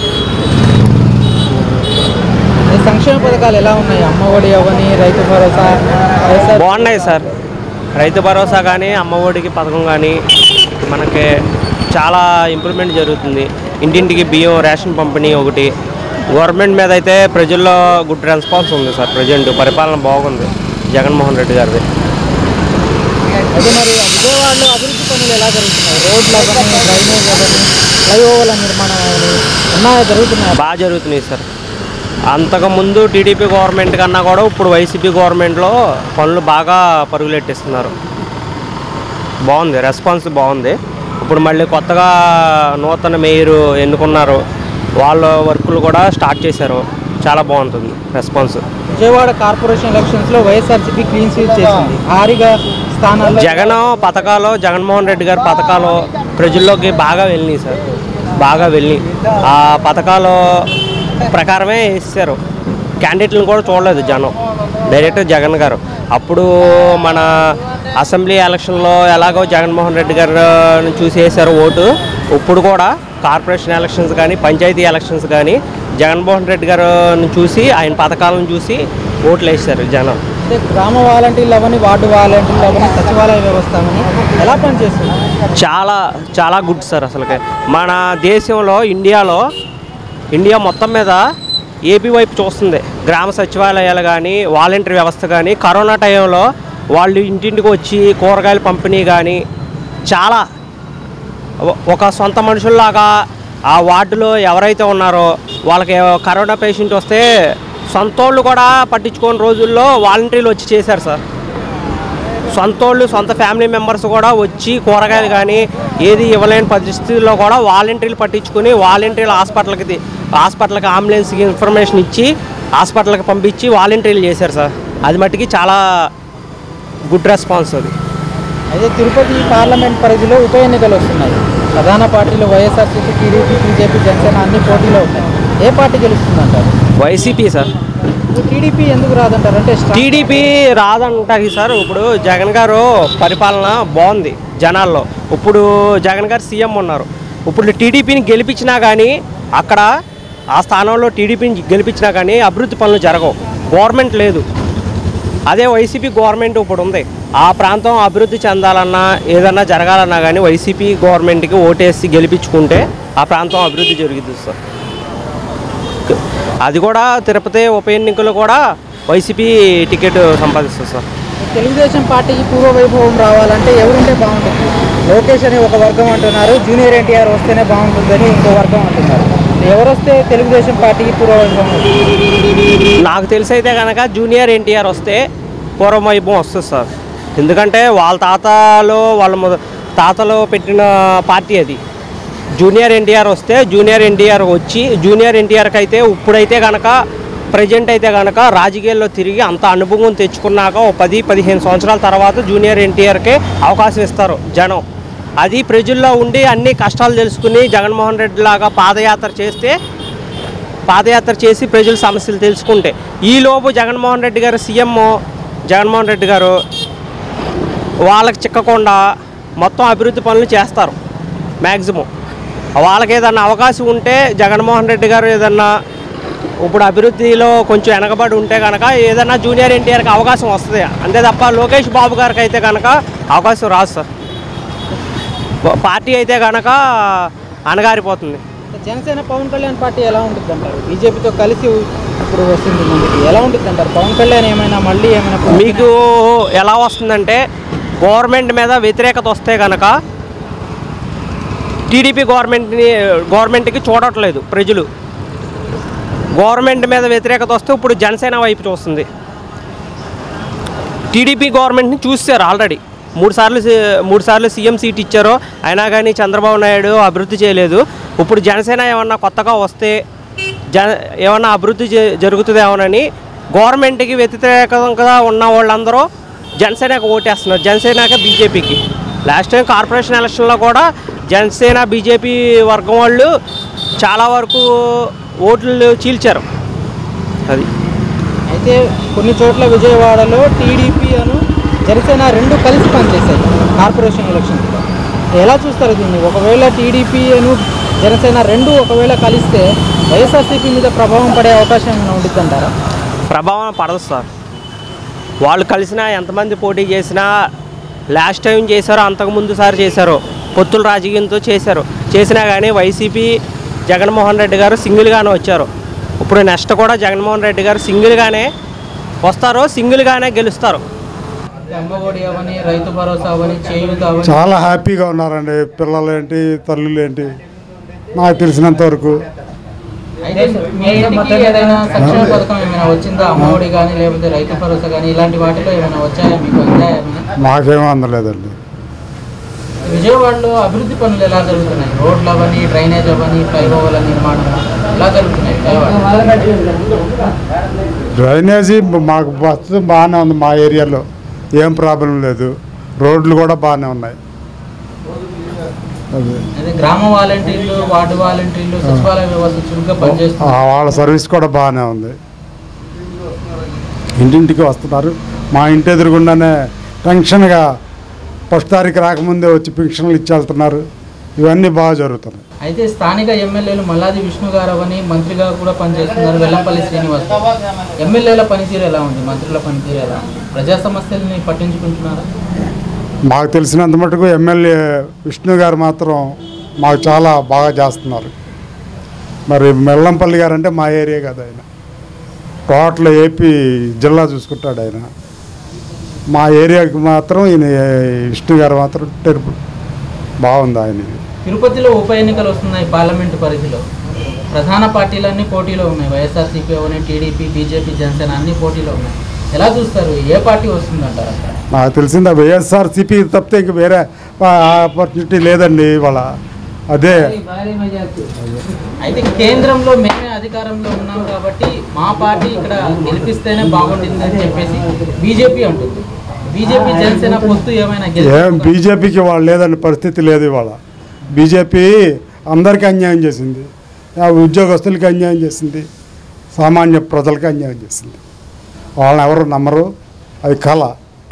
ఈ సంక్షేమ పథకాలు ఎలా ఉన్నాయి అమ్మఒడి అవని రైతు భరోసా వైఎస్ఆర్ బాగున్నాయి సార్ రైతు భరోసా కానీ అమ్మఒడికి పథకం కానీ మనకి చాలా ఇంప్రూవ్మెంట్ జరుగుతుంది ఇంటింటికి బియ్యం రేషన్ పంపిణీ ఒకటి గవర్నమెంట్ మీద అయితే ప్రజల్లో గుడ్ రెస్పాన్స్ ఉంది సార్ ప్రజెంట్ పరిపాలన బాగుంది జగన్మోహన్ రెడ్డి గారిది అయితే మరి విజయవాడలో అభివృద్ధి పనులు ఎలా జరుగుతున్నాయి రోడ్లు అవన్నీ డ్రైనేజ్ అవన్నీ ఫ్లైఓవర్ల నిర్మాణం అవన్నీ ఉన్నాయా జరుగుతున్నాయా బాగా జరుగుతున్నాయి సార్ అంతకుముందు టీడీపీ గవర్నమెంట్ కన్నా కూడా ఇప్పుడు వైసీపీ గవర్నమెంట్లో పనులు బాగా పరుగులెట్టిస్తున్నారు బాగుంది రెస్పాన్స్ బాగుంది ఇప్పుడు మళ్ళీ కొత్తగా నూతన మేయర్ ఎన్నుకున్నారు వాళ్ళ వర్కులు కూడా స్టార్ట్ చేశారు చాలా బాగుంటుంది రెస్పాన్స్ విజయవాడ కార్పొరేషన్ ఎలక్షన్స్ లో వైఎస్ఆర్సీపీ క్లీన్ స్వీప్ చేసింది భారీగా స్థానాల్లో జగన్ పథకాలు జగన్మోహన్ రెడ్డి గారి పథకాలు ప్రజల్లోకి బాగా వెళ్ళినాయి సార్ బాగా వెళ్ళి ఆ పథకాలు ప్రకారమే ఇస్తారు క్యాండిడేట్లను కూడా చూడలేదు జనం డైరెక్ట్ జగన్ గారు అప్పుడు మన అసెంబ్లీ ఎలక్షన్లో ఎలాగో జగన్మోహన్ రెడ్డి గారిని చూసి వేశారు ఓటు ఇప్పుడు కూడా కార్పొరేషన్ ఎలక్షన్స్ కానీ పంచాయతీ ఎలక్షన్స్ కానీ జగన్మోహన్ రెడ్డి గారిని చూసి ఆయన పథకాలను చూసి ఓట్లు వేశారు జనం అంటే గ్రామ వాలంటీర్లు అవని వార్డు వాలంటీర్లు అవని సచివాలయ వ్యవస్థ అవని ఎలా పనిచేస్తుంది చాలా చాలా గుడ్ సార్ అసలుకి మన దేశంలో ఇండియాలో ఇండియా మొత్తం మీద ఏపీ వైపు చూస్తుంది గ్రామ సచివాలయాలు కానీ వాలంటీర్ వ్యవస్థ కానీ కరోనా టైంలో వాళ్ళు ఇంటింటికి వచ్చి కూరగాయల పంపిణీ కానీ చాలా ఒ- ఒక సొంత మనుషుల్లాగా ఆ వార్డులో ఎవరైతే ఉన్నారో వాళ్ళకి కరోనా పేషెంట్ వస్తే సొంతోళ్ళు కూడా పట్టించుకోని రోజుల్లో వాలంటీర్లు వచ్చి చేశారు సార్ సొంతోళ్ళు సొంత ఫ్యామిలీ మెంబర్స్ కూడా వచ్చి కూరగాయలు కానీ ఏది ఇవ్వలేని పరిస్థితుల్లో కూడా వాలంటీర్లు పట్టించుకుని వాలంటీర్లు హాస్పిటల్కి తీ- హాస్పిటల్కి అంబులెన్స్కి ఇన్ఫర్మేషన్ ఇచ్చి హాస్పిటల్కి పంపించి వాలంటీర్లు చేశారు సార్ అది మట్టుకి చాలా గుడ్ రెస్పాన్స్ అది అయితే తిరుపతి పార్లమెంట్ పరిధిలో ఉప ఎన్నికలు వస్తున్నాయి ప్రధాన పార్టీలు వైఎస్ఆర్సీపీ టీడీపీ బీజేపీ జనసేన అన్ని పోటీలో ఉన్నాయి ఏ పార్టీ గెలుస్తుందంటారు వైసీపీ సార్ టీడీపీ ఎందుకు రాదంటారు అంటే స్ట్రా- టీడీపీ రాదంటారు సార్ ఇప్పుడు జగన్ గారు పరిపాలన బాగుంది జనాల్లో ఇప్పుడు జగన్ గారు సీఎం ఉన్నారు ఇప్పుడు టీడీపీని గెలిపించినా కానీ అక్కడ ఆ స్థానంలో టీడీపీని గెలిపించినా కానీ అభివృద్ధి పనులు జరగవు గవర్నమెంట్ లేదు అదే వైసీపీ గవర్నమెంట్ ఇప్పుడు ఉంది ఆ ప్రాంతం అభివృద్ధి చెందాలన్నా ఏదన్నా జరగాలన్నా కానీ వైసీపీ గవర్నమెంట్కి ఓటేసి గెలిపించుకుంటే ఆ ప్రాంతం అభివృద్ధి జరుగుతుంది సార్ అది కూడా తిరుపతి ఉప ఎన్నికలు కూడా వైసీపీ టికెట్ సంపాదిస్తుంది సార్ తెలుగుదేశం పార్టీకి పూర్వ వైభవం రావాలంటే ఎవరుంటే బాగుంటుంది లోకేష్ అనే ఒక వర్గం అంటున్నారు జూనియర్ ఎన్టీఆర్ వస్తేనే బాగుంటుందని ఇంకో వర్గం అంటున్నారు ఎవరు వస్తే తెలుగుదేశం పార్టీకి పూర్వ వైభవం వస్తుంది? నాకు తెలిసి అయితే కనుక జూనియర్ ఎన్టీఆర్ వస్తే పూర్వం వైభవం వస్తుంది సార్ ఎందుకంటే వాళ్ళ తాతలో వాళ్ళ మొద- తాతలో పెట్టిన పార్టీ అది జూనియర్ ఎన్టీఆర్ వస్తే జూనియర్ ఎన్టీఆర్ వచ్చి జూనియర్ ఎన్టీఆర్కి అయితే ఇప్పుడైతే కనుక ప్రజెంట్ అయితే కనుక రాజకీయాల్లో తిరిగి అంత అనుభవం తెచ్చుకున్నాక ఓ పది పదిహేను సంవత్సరాల తర్వాత జూనియర్ ఎన్టీఆర్కే అవకాశం ఇస్తారు జనం అది ప్రజల్లో ఉండి అన్ని కష్టాలు తెలుసుకుని జగన్మోహన్ రెడ్డి లాగా పాదయాత్ర చేస్తే పాదయాత్ర చేసి ప్రజల సమస్యలు తెలుసుకుంటే ఈలోపు జగన్మోహన్ రెడ్డి గారు సీఎం జగన్మోహన్ రెడ్డి గారు వాళ్ళకి చిక్కకుండా మొత్తం అభివృద్ధి పనులు చేస్తారు మ్యాక్సిమం వాళ్ళకి ఏదన్నా అవకాశం ఉంటే జగన్మోహన్ రెడ్డి గారు ఏదన్నా ఇప్పుడు అభివృద్ధిలో కొంచెం వెనకబడి ఉంటే కనుక ఏదన్నా జూనియర్ ఎన్టీఆర్కి అవకాశం వస్తుంది అంతే తప్ప లోకేష్ బాబు గారికి అయితే కనుక అవకాశం రాదు సార్ పార్టీ అయితే కనుక అణగారిపోతుంది జనసేన పవన్ కళ్యాణ్ పార్టీ ఎలా ఉంటుంది అంటారు బీజేపీతో కలిసి ఇప్పుడు వస్తుంది ముందుకి ఎలా ఉంటుంది అంటారు పవన్ కళ్యాణ్ ఏమైనా మళ్ళీ ఏమైనా మీకు ఎలా వస్తుందంటే గవర్నమెంట్ మీద వ్యతిరేకత వస్తే కనుక టీడీపీ గవర్నమెంట్ని గవర్నమెంట్కి చూడట్లేదు ప్రజలు గవర్నమెంట్ మీద వ్యతిరేకత వస్తే ఇప్పుడు జనసేన వైపు చూస్తుంది టీడీపీ గవర్నమెంట్ని చూశారు ఆల్రెడీ మూడు సార్లు సి- మూడు సార్లు సీఎం సీట్ ఇచ్చారు అయినా కానీ చంద్రబాబు నాయుడు అభివృద్ధి చేయలేదు ఇప్పుడు జనసేన ఏమన్నా కొత్తగా వస్తే జన ఏమన్నా అభివృద్ధి జ- జరుగుతుందేమోనని గవర్నమెంట్కి వ్యతిరేకంగా ఉన్న వాళ్ళందరూ జనసేనకు ఓటేస్తున్నారు జనసేనకి బీజేపీకి లాస్ట్ టైం కార్పొరేషన్ ఎలక్షన్లో కూడా జనసేన బీజేపీ వర్గం వాళ్ళు చాలా వరకు ఓట్లు చీల్చారు అది అయితే కొన్ని చోట్ల విజయవాడలో టీడీపీ అను జనసేన రెండు కలిసి పనిచేశాయి కార్పొరేషన్ ఎలక్షన్స్లో ఎలా చూస్తారు దీన్ని ఒకవేళ టీడీపీ అను జనసేన రెండు ఒకవేళ కలిస్తే వైఎస్ఆర్సీపీ మీద ప్రభావం పడే అవకాశం ఏమైనా ఉంటుందంటారా ప్రభావం పడదు సార్ వాళ్ళు కలిసినా ఎంతమంది పోటీ చేసినా లాస్ట్ టైం చేశారో అంతకుముందు సారి చేశారు పొత్తుల రాజకీయంతో చేశారు చేసినా కానీ వైసీపీ జగన్మోహన్ రెడ్డి గారు సింగిల్గానే వచ్చారు ఇప్పుడు నెక్స్ట్ కూడా జగన్మోహన్ రెడ్డి గారు సింగిల్గానే వస్తారో సింగిల్గానే గెలుస్తారు అమ్మఒడి అవని రైతు భరోసా అవని చేయూత అవని చాలా హ్యాపీగా ఉన్నారండి పిల్లలు ఏంటి తల్లులు ఏంటి నాకు తెలిసినంత వరకు అయితే మీ ఇంటికి ఏదైనా సంక్షేమ పథకం ఏమైనా వచ్చిందా అమ్మఒడి కానీ లేకపోతే రైతు భరోసా కానీ ఇలాంటి వాటిలో ఏమైనా వచ్చాయా మీకు అందాయా ఏమైనా మాకేమీ అందలేదండి విజయవాడలో అభివృద్ధి పనులు ఎలా జరుగుతున్నాయి రోడ్లు అవని డ్రైనేజ్ అవని ఫ్లైఓవర్ల నిర్మాణం ఎలా జరుగుతున్నాయి విజయవాడ డ్రైనేజీ మాకు ప్రస్తుతం బాగానే ఉంది మా ఏరియాలో ఏం ప్రాబ్లం లేదు రోడ్లు కూడా బాగానే ఉన్నాయి అది అదే గ్రామ వాలంటీర్లు వార్డు వాలంటీర్లు సచివాలయ వ్యవస్థ చురుగ్గా పనిచేస్తుంది ఆ, వాళ్ళ సర్వీస్ కూడా బాగానే ఉంది ఇంటింటికి వస్తున్నారు మా ఇంటి ఎదురుగుండానే టెన్షన్గా ఫస్ట్ తారీఖు రాకముందే వచ్చి పెన్షన్లు ఇచ్చి వెళ్తున్నారు ఇవన్నీ బాగా జరుగుతున్నాయి అయితే స్థానిక ఎమ్మెల్యేలు మల్లాది విష్ణు గారు అవని మంత్రిగా కూడా పనిచేస్తున్నారు వెల్లంపల్లి శ్రీనివాస్ ఎమ్మెల్యేల పనితీరు ఎలా ఉంది మంత్రుల పనితీరు ఎలా ఉంది ప్రజా సమస్యల్ని పట్టించుకుంటున్నారా మాకు తెలిసినంత మటుకు ఎమ్మెల్యే విష్ణు గారు మాత్రం మాకు చాలా బాగా చేస్తున్నారు మరి మెల్లంపల్లి గారు అంటే మా ఏరియా కదా ఆయన టోటల్ ఏపీ జిల్లా చూసుకుంటాడు ఆయన మా ఏరియాకి మాత్రం ఈయన విష్ణు గారు మాత్రం టెరుపు బాగుంది ఆయనది తిరుపతిలో ఉప ఎన్నికలు వస్తున్నాయి పార్లమెంటు పరిధిలో ప్రధాన పార్టీలన్నీ పోటీలో ఉన్నాయి వైఎస్ఆర్సీపీ అవని టీడీపీ బీజేపీ జనసేన అన్ని పోటీలో ఉన్నాయి ఎలా చూస్తారు ఏ పార్టీ వస్తుందంటారు అక్కడ నాకు తెలిసింది వైఎస్ఆర్సీపీ తప్పితే ఇంక వేరే ఆపర్చునిటీ లేదండి ఇవాళ అదే అయితే కేంద్రంలో మేమే అధికారంలో ఉన్నాం కాబట్టి మా పార్టీ ఇక్కడ గెలిపిస్తేనే బాగుంటుంది అని చెప్పేసి బీజేపీ అంటుంది బీజేపీ జనసేన పొత్తు ఏమైనా ఏం గెలుస్తుందా? బీజేపీకి వాళ్ళు లేదని పరిస్థితి లేదు ఇవాళ బీజేపీ అందరికీ అన్యాయం చేసింది ఆ ఉద్యోగస్తులకి అన్యాయం చేసింది సామాన్య ప్రజలకి అన్యాయం చేసింది వాళ్ళని ఎవరు నమ్మరు అది కళ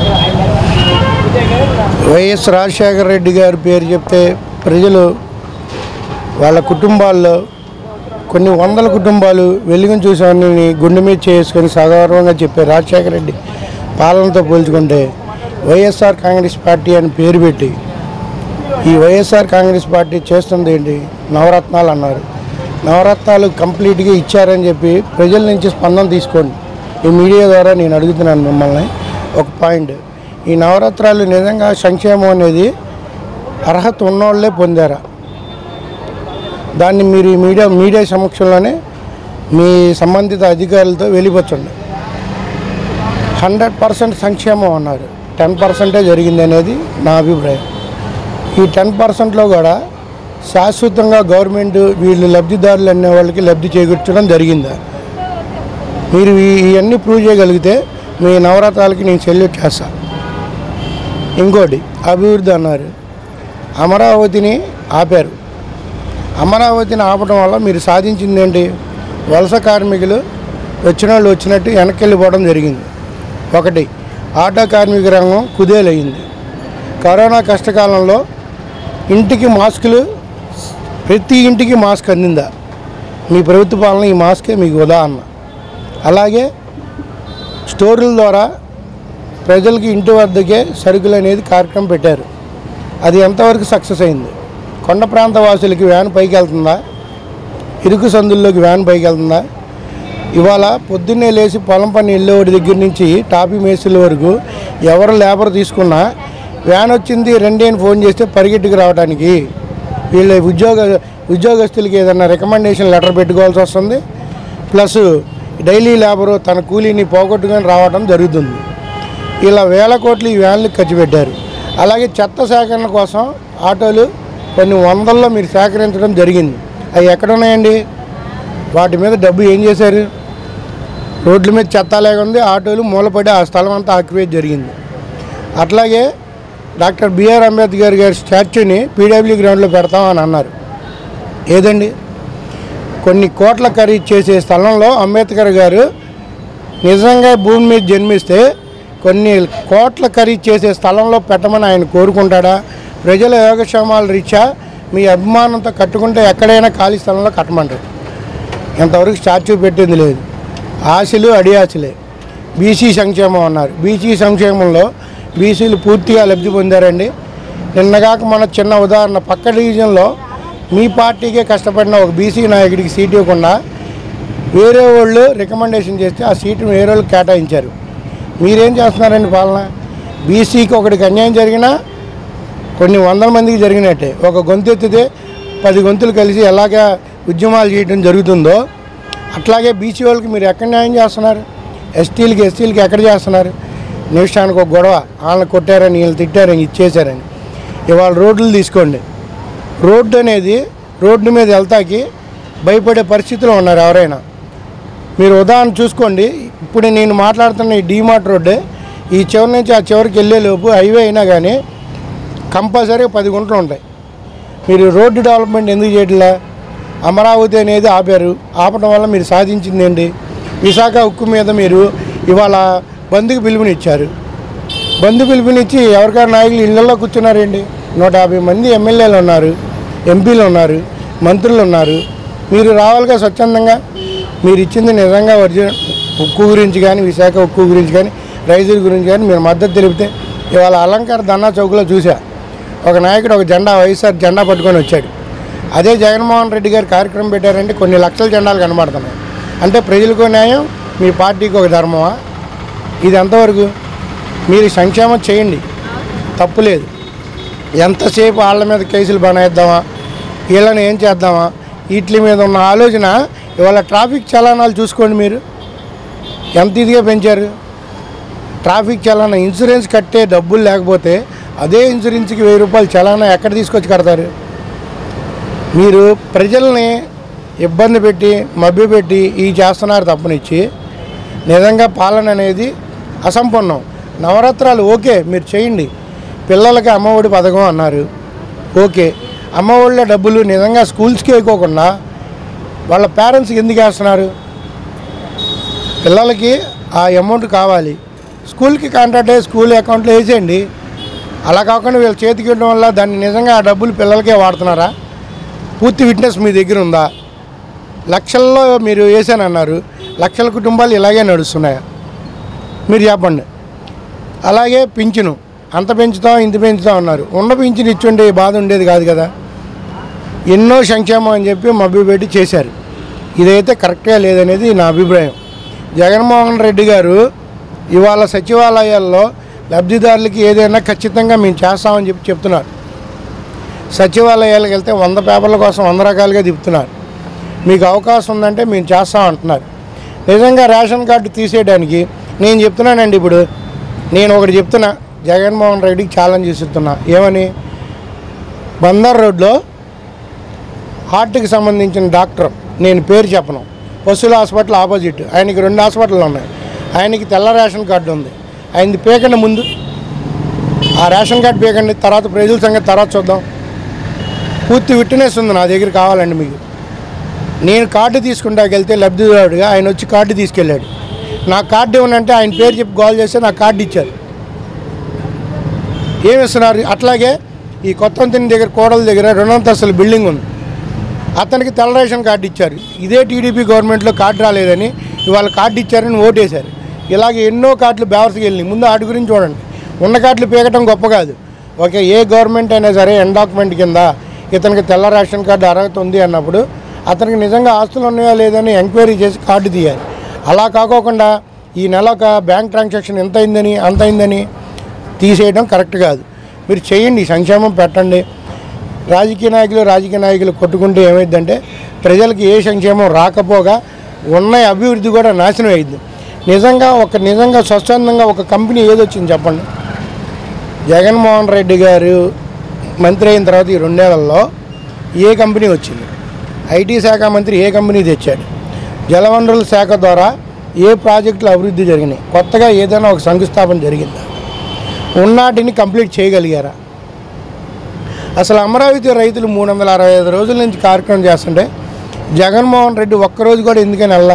వైఎస్ రాజశేఖర రెడ్డి గారి పేరు చెప్తే ప్రజలు వాళ్ళ కుటుంబాల్లో కొన్ని వందల కుటుంబాలు వెలుగును చూసామని గుండె మీద చేసుకొని సగౌరవంగా చెప్పే రాజశేఖర రెడ్డి పాలనతో పోల్చుకుంటే వైఎస్ఆర్ కాంగ్రెస్ పార్టీ అని పేరు పెట్టి ఈ వైఎస్ఆర్ కాంగ్రెస్ పార్టీ చేస్తుంది ఏంటి నవరత్నాలు అన్నారు నవరత్నాలు కంప్లీట్గా ఇచ్చారని చెప్పి ప్రజల నుంచి స్పందన తీసుకోండి ఈ మీడియా ద్వారా నేను అడుగుతున్నాను మిమ్మల్ని ఒక పాయింట్ ఈ నవరత్నాలు నిజంగా సంక్షేమం అనేది అర్హత ఉన్నోళ్ళే పొందారా దాన్ని మీరు ఈ మీడియా మీడియా సమక్షంలోనే మీ సంబంధిత అధికారులతో వెళ్ళిపోతుండే హండ్రెడ్ పర్సెంట్ సంక్షేమం అన్నారు టెన్ పర్సెంటే జరిగింది అనేది నా అభిప్రాయం ఈ టెన్ పర్సెంట్లో కూడా శాశ్వతంగా గవర్నమెంట్ వీళ్ళు లబ్ధిదారులు అనే వాళ్ళకి లబ్ధి చేకూర్చడం జరిగిందా మీరు ఈ- ఇవన్నీ ప్రూవ్ చేయగలిగితే మీ నవరత్నాలకి నేను సెల్యూట్ చేస్తాను ఇంకోటి అభివృద్ధి అన్నారు అమరావతిని ఆపారు అమరావతిని ఆపడం వల్ల మీరు సాధించింది ఏంటి వలస కార్మికులు వచ్చిన వాళ్ళు వచ్చినట్టు వెనక్కి వెళ్ళిపోవడం జరిగింది ఒకటి ఆటో కార్మిక రంగం కుదేలయ్యింది కరోనా కష్టకాలంలో ఇంటికి మాస్కులు ప్రతి ఇంటికి మాస్క్ అందిందా మీ ప్రభుత్వ పాలన ఈ మాస్కే మీకు ఉదాహరణ అలాగే స్టోర్ల ద్వారా ప్రజలకి ఇంటి వద్దకే సరుకులు అనేది కార్యక్రమం పెట్టారు అది ఎంతవరకు సక్సెస్ అయింది కొండ ప్రాంత వాసులకి వ్యాన్ పైకి వెళ్తుందా ఇరుకు సందుల్లోకి వ్యాన్ పైకి వెళ్తుందా ఇవాళ పొద్దున్నే లేచి పొలం పని వెళ్ళేవాడి దగ్గర నుంచి టాపీ మేస్తుల వరకు ఎవరు లేబర్ తీసుకున్నా వ్యాన్ వచ్చింది రెండే అని ఫోన్ చేస్తే పరిగెట్టుకు రావడానికి వీళ్ళ ఉద్యోగ ఉద్యోగస్తులకి ఏదైనా రికమెండేషన్ లెటర్ పెట్టుకోవాల్సి వస్తుంది ప్లస్ డైలీ లేబరు తన కూలీని పోగొట్టుకొని రావడం జరుగుతుంది ఇలా వేల కోట్లు ఈ వ్యాన్లకు ఖర్చు పెట్టారు అలాగే చెత్త సేకరణ కోసం ఆటోలు కొన్ని వందల్లో మీరు సేకరించడం జరిగింది అవి ఎక్కడ ఉన్నాయండి వాటి మీద డబ్బు ఏం చేశారు రోడ్ల మీద చెత్త లేకుంది ఆటోలు మూలపడి ఆ స్థలం అంతా ఆక్యుపై జరిగింది అట్లాగే డాక్టర్ బిఆర్ అంబేద్కర్ గారి స్టాచ్యూని పీడబ్ల్యూ గ్రౌండ్లో పెడతామని అన్నారు ఏదండి కొన్ని కోట్ల ఖరీదు చేసే స్థలంలో అంబేద్కర్ గారు నిజంగా భూమి మీద జన్మిస్తే కొన్ని కోట్ల ఖరీదు చేసే స్థలంలో పెట్టమని ఆయన కోరుకుంటాడా ప్రజల యోగక్షేమాల రీత్యా మీ అభిమానంతో కట్టుకుంటే ఎక్కడైనా ఖాళీ స్థలంలో కట్టమంటారు ఇంతవరకు స్టాచ్యూ పెట్టింది లేదు ఆశలు అడియాశలే బీసీ సంక్షేమం అన్నారు బీసీ సంక్షేమంలో బీసీలు పూర్తిగా లబ్ధి పొందారండి నిన్నగాక మన చిన్న ఉదాహరణ పక్క డివిజన్లో మీ పార్టీకే కష్టపడిన ఒక బీసీ నాయకుడికి సీట్ ఇవ్వకుండా వేరే వాళ్ళు రికమెండేషన్ చేస్తే ఆ సీటును వేరే వాళ్ళు కేటాయించారు మీరేం చేస్తున్నారండి పాలన బీసీకి ఒకటికి అన్యాయం జరిగినా కొన్ని వందల మందికి జరిగినట్టే ఒక గొంతు ఎత్తితే పది గొంతులు కలిసి ఎలాగ ఉద్యమాలు చేయడం జరుగుతుందో అట్లాగే బీసీ వాళ్ళకి మీరు ఎక్కడ న్యాయం చేస్తున్నారు ఎస్టీలకి ఎస్టీలకి ఎక్కడ చేస్తున్నారు నిమిషానికి ఒక గొడవ వాళ్ళని కొట్టారని వీళ్ళు తిట్టారని ఇచ్చేశారని ఇవాళ రోడ్లు తీసుకోండి రోడ్డు అనేది రోడ్డు మీద వెళ్తాకి భయపడే పరిస్థితిలో ఉన్నారు ఎవరైనా మీరు ఉదాహరణ చూసుకోండి ఇప్పుడు నేను మాట్లాడుతున్న ఈ డీమార్ట్ రోడ్డే ఈ చివరి నుంచి ఆ చివరికి వెళ్ళే లోపు హైవే అయినా కానీ కంపల్సరీ పది గుంటలు ఉంటాయి మీరు రోడ్డు డెవలప్మెంట్ ఎందుకు చేయట్లా అమరావతి అనేది ఆపారు ఆపడం వల్ల మీరు సాధించింది ఏంటి విశాఖ ఉక్కు మీద మీరు ఇవాళ బంధుకు పిలుపునిచ్చారు బంధు పిలుపునిచ్చి ఎవరికైనా నాయకులు ఇళ్లలో కూర్చున్నారండి నూట యాభై మంది ఎమ్మెల్యేలు ఉన్నారు ఎంపీలు ఉన్నారు మంత్రులు ఉన్నారు మీరు రావాలిగా స్వచ్ఛందంగా మీరు ఇచ్చింది నిజంగా ఒరిజినల్ ఉక్కు గురించి కానీ విశాఖ ఉక్కు గురించి కానీ రైతుల గురించి కానీ మీరు మద్దతు తెలిపితే ఇవాళ అలంకార ధన్నా చౌక్లో చూసా ఒక నాయకుడు ఒక జెండా వైఎస్ఆర్ జెండా పట్టుకొని వచ్చాడు అదే జగన్మోహన్ రెడ్డి గారు కార్యక్రమం పెట్టారంటే కొన్ని లక్షల జెండాలు కనబడుతున్నాయి అంటే ప్రజలకు న్యాయం మీ పార్టీకి ఒక ధర్మమా ఇది ఎంతవరకు మీరు సంక్షేమం చేయండి తప్పు లేదు ఎంతసేపు వాళ్ళ మీద కేసులు బనాయిద్దామా వీళ్ళని ఏం చేద్దామా వీటి మీద ఉన్న ఆలోచన ఇవాళ ట్రాఫిక్ చలానాలు చూసుకోండి మీరు ఎంత ఇదిగా పెంచారు ట్రాఫిక్ చలానా ఇన్సూరెన్స్ కట్టే డబ్బులు లేకపోతే అదే ఇన్సూరెన్స్కి వెయ్యి రూపాయలు చలానా ఎక్కడ తీసుకొచ్చి కడతారు మీరు ప్రజల్ని ఇబ్బంది పెట్టి మభ్యపెట్టి ఈ చేస్తున్నారు తప్పనిచ్చి నిజంగా పాలన అనేది అసంపన్నం నవరాత్రాలు ఓకే మీరు చేయండి పిల్లలకి అమ్మఒడి పథకం అన్నారు ఓకే అమ్మఒడిలో డబ్బులు నిజంగా స్కూల్స్కి వేయకోకుండా వాళ్ళ పేరెంట్స్కి ఎందుకు వేస్తున్నారు పిల్లలకి ఆ అమౌంట్ కావాలి స్కూల్కి కాంట్రాక్ట్ అయ్యి స్కూల్ అకౌంట్లో వేసేయండి అలా కాకుండా వీళ్ళ చేతికి ఇవ్వడం వల్ల దాన్ని నిజంగా ఆ డబ్బులు పిల్లలకే వాడుతున్నారా పూర్తి విట్నెస్ మీ దగ్గర ఉందా లక్షల్లో మీరు వేసానన్నారు లక్షల కుటుంబాలు ఇలాగే నడుస్తున్నాయా మీరు చెప్పండి అలాగే పింఛను అంత పెంచుతాం ఇంత పెంచుతాం అన్నారు ఉన్న పింఛను ఇచ్చుండే ఈ బాధ ఉండేది కాదు కదా ఎన్నో సంక్షేమం అని చెప్పి మభ్యపెట్టి చేశారు ఇదైతే కరెక్ట్గా లేదనేది నా అభిప్రాయం జగన్మోహన్ రెడ్డి గారు ఇవాళ సచివాలయాల్లో లబ్ధిదారులకి ఏదైనా ఖచ్చితంగా మేము చేస్తామని చెప్పి చెప్తున్నారు సచివాలయాలకు వెళ్తే వంద పేపర్ల కోసం వంద రకాలుగా తిప్పుతున్నారు మీకు అవకాశం ఉందంటే మేము చేస్తాం అంటున్నారు నిజంగా రేషన్ కార్డు తీసేయడానికి నేను చెప్తున్నానండి ఇప్పుడు నేను ఒకటి చెప్తున్నా జగన్మోహన్ రెడ్డికి ఛాలెంజ్ ఇస్తున్నా ఏమని బందర్ రోడ్లో హార్ట్కి సంబంధించిన డాక్టర్ నేను పేరు చెప్పను పశువుల హాస్పిటల్ ఆపోజిట్ ఆయనకి రెండు హాస్పిటల్ ఉన్నాయి ఆయనకి తెల్ల రేషన్ కార్డు ఉంది ఆయనది పేకండి ముందు ఆ రేషన్ కార్డు పేకండి తర్వాత ప్రజల సంగతి తర్వాత చూద్దాం పూర్తి విట్నెస్ ఉంది నా దగ్గర కావాలండి మీకు నేను కార్డు తీసుకుంటాకి వెళ్తే లబ్ధిదారుడిగా ఆయన వచ్చి కార్డు తీసుకెళ్ళాడు నా కార్డు ఇవ్వనంటే ఆయన పేరు చెప్పి కాల్ చేస్తే నాకు కార్డు ఇచ్చారు ఏమి ఇస్తున్నారు అట్లాగే ఈ కొత్త దగ్గర కోడల దగ్గర రెండంతస్తుల బిల్డింగ్ ఉంది అతనికి తెల్ల రేషన్ కార్డు ఇచ్చారు ఇదే టీడీపీ గవర్నమెంట్లో కార్డు రాలేదని ఇవాళ కార్డు ఇచ్చారని ఓటేశారు ఇలాగే ఎన్నో కార్డులు బేవర్స్కి వెళ్ళినాయి ముందు వాటి గురించి చూడండి ఉన్న కార్డులు పీకటం గొప్ప కాదు ఓకే ఏ గవర్నమెంట్ అయినా సరే ఎండాక్మెంట్ కింద ఇతనికి తెల్ల రేషన్ కార్డు అర్హత ఉంది అన్నప్పుడు అతనికి నిజంగా ఆస్తులు ఉన్నాయా లేదని ఎంక్వైరీ చేసి కార్డు తీయాలి అలా కాకోకుండా ఈ నెల ఒక బ్యాంక్ ట్రాన్సాక్షన్ ఎంత అయిందని అంత అయిందని తీసేయడం కరెక్ట్ కాదు మీరు చేయండి సంక్షేమం పెట్టండి రాజకీయ నాయకులు రాజకీయ నాయకులు కొట్టుకుంటే ఏమైందంటే ప్రజలకు ఏ సంక్షేమం రాకపోగా ఉన్న అభివృద్ధి కూడా నాశనం అయింది నిజంగా ఒక నిజంగా స్వచ్ఛందంగా ఒక కంపెనీ ఏది వచ్చింది చెప్పండి జగన్మోహన్ రెడ్డి గారు మంత్రి అయిన తర్వాత ఈ రెండేళ్లలో ఏ కంపెనీ వచ్చింది ఐటీ శాఖ మంత్రి ఏ కంపెనీ తెచ్చాడు జలవనరుల శాఖ ద్వారా ఏ ప్రాజెక్టులు అభివృద్ధి జరిగినాయి కొత్తగా ఏదైనా ఒక శంకుస్థాపన జరిగిందా ఉన్నాటిని కంప్లీట్ చేయగలిగారా అసలు అమరావతి రైతులు మూడు వందల అరవై ఐదు రోజుల నుంచి కార్యక్రమం చేస్తుంటే జగన్మోహన్ రెడ్డి ఒక్కరోజు కూడా ఎందుకని వెళ్ళా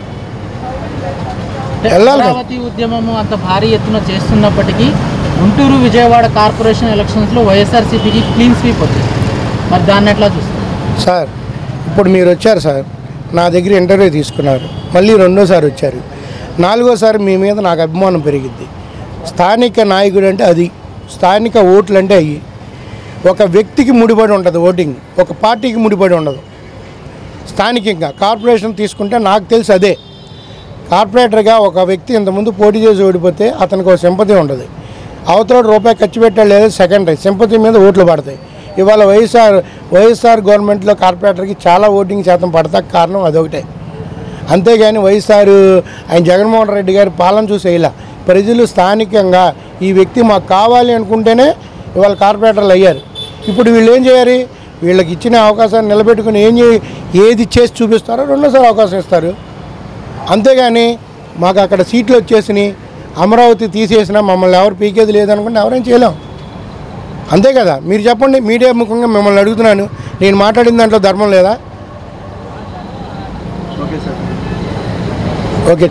వెళ్ళాలి కదా. అమరావతి ఉద్యమము అంత భారీ ఎత్తున చేస్తున్నప్పటికీ గుంటూరు విజయవాడ కార్పొరేషన్ ఎలక్షన్స్లో వైఎస్ఆర్సీపీకి క్లీన్ స్వీప్ వచ్చింది మరి దాన్ని ఎట్లా చూస్తారు సార్ ఇప్పుడు మీరు వచ్చారు సార్ నా దగ్గర ఇంటర్వ్యూ తీసుకున్నారు మళ్ళీ రెండోసారి వచ్చారు నాలుగోసారి మీ మీద నాకు అభిమానం పెరిగింది స్థానిక నాయకుడు అంటే అది స్థానిక ఓట్లు అంటే అవి ఒక వ్యక్తికి ముడిపడి ఉంటుంది ఓటింగ్ ఒక పార్టీకి ముడిపడి ఉండదు స్థానికంగా కార్పొరేషన్ తీసుకుంటే నాకు తెలిసి అదే కార్పొరేటర్గా ఒక వ్యక్తి ఇంతకుముందు పోటీ చేసి ఓడిపోతే అతనికి ఒక సింపతి ఉండదు అవతల రూపాయి ఖర్చు పెట్టాడు లేదా సెకండరీ సింపతి మీద ఓట్లు పడతాయి ఇవాళ వైఎస్ఆర్ వైఎస్ఆర్ గవర్నమెంట్లో కార్పొరేటర్కి చాలా ఓటింగ్ శాతం పడతా కారణం అదొకటే అంతేగాని వైఎస్ఆర్ ఆయన జగన్మోహన్ రెడ్డి గారి పాలన చూసి ఇలా ప్రజలు స్థానికంగా ఈ వ్యక్తి మాకు కావాలి అనుకుంటేనే ఇవాళ కార్పొరేటర్లు అయ్యారు ఇప్పుడు వీళ్ళు ఏం చేయాలి వీళ్ళకి ఇచ్చిన అవకాశాన్ని నిలబెట్టుకుని ఏం చే ఏది చేసి చూపిస్తారో రెండోసారి అవకాశం ఇస్తారు అంతేగాని మాకు అక్కడ సీట్లు వచ్చేసినాయి అమరావతి తీసేసినా మమ్మల్ని ఎవరు పీకేది లేదనుకుంటే ఎవరేం చేయలేం అంతే కదా మీరు చెప్పండి మీడియా ముఖంగా మిమ్మల్ని అడుగుతున్నాను నేను మాట్లాడిన దాంట్లో ధర్మం లేదా ఓకే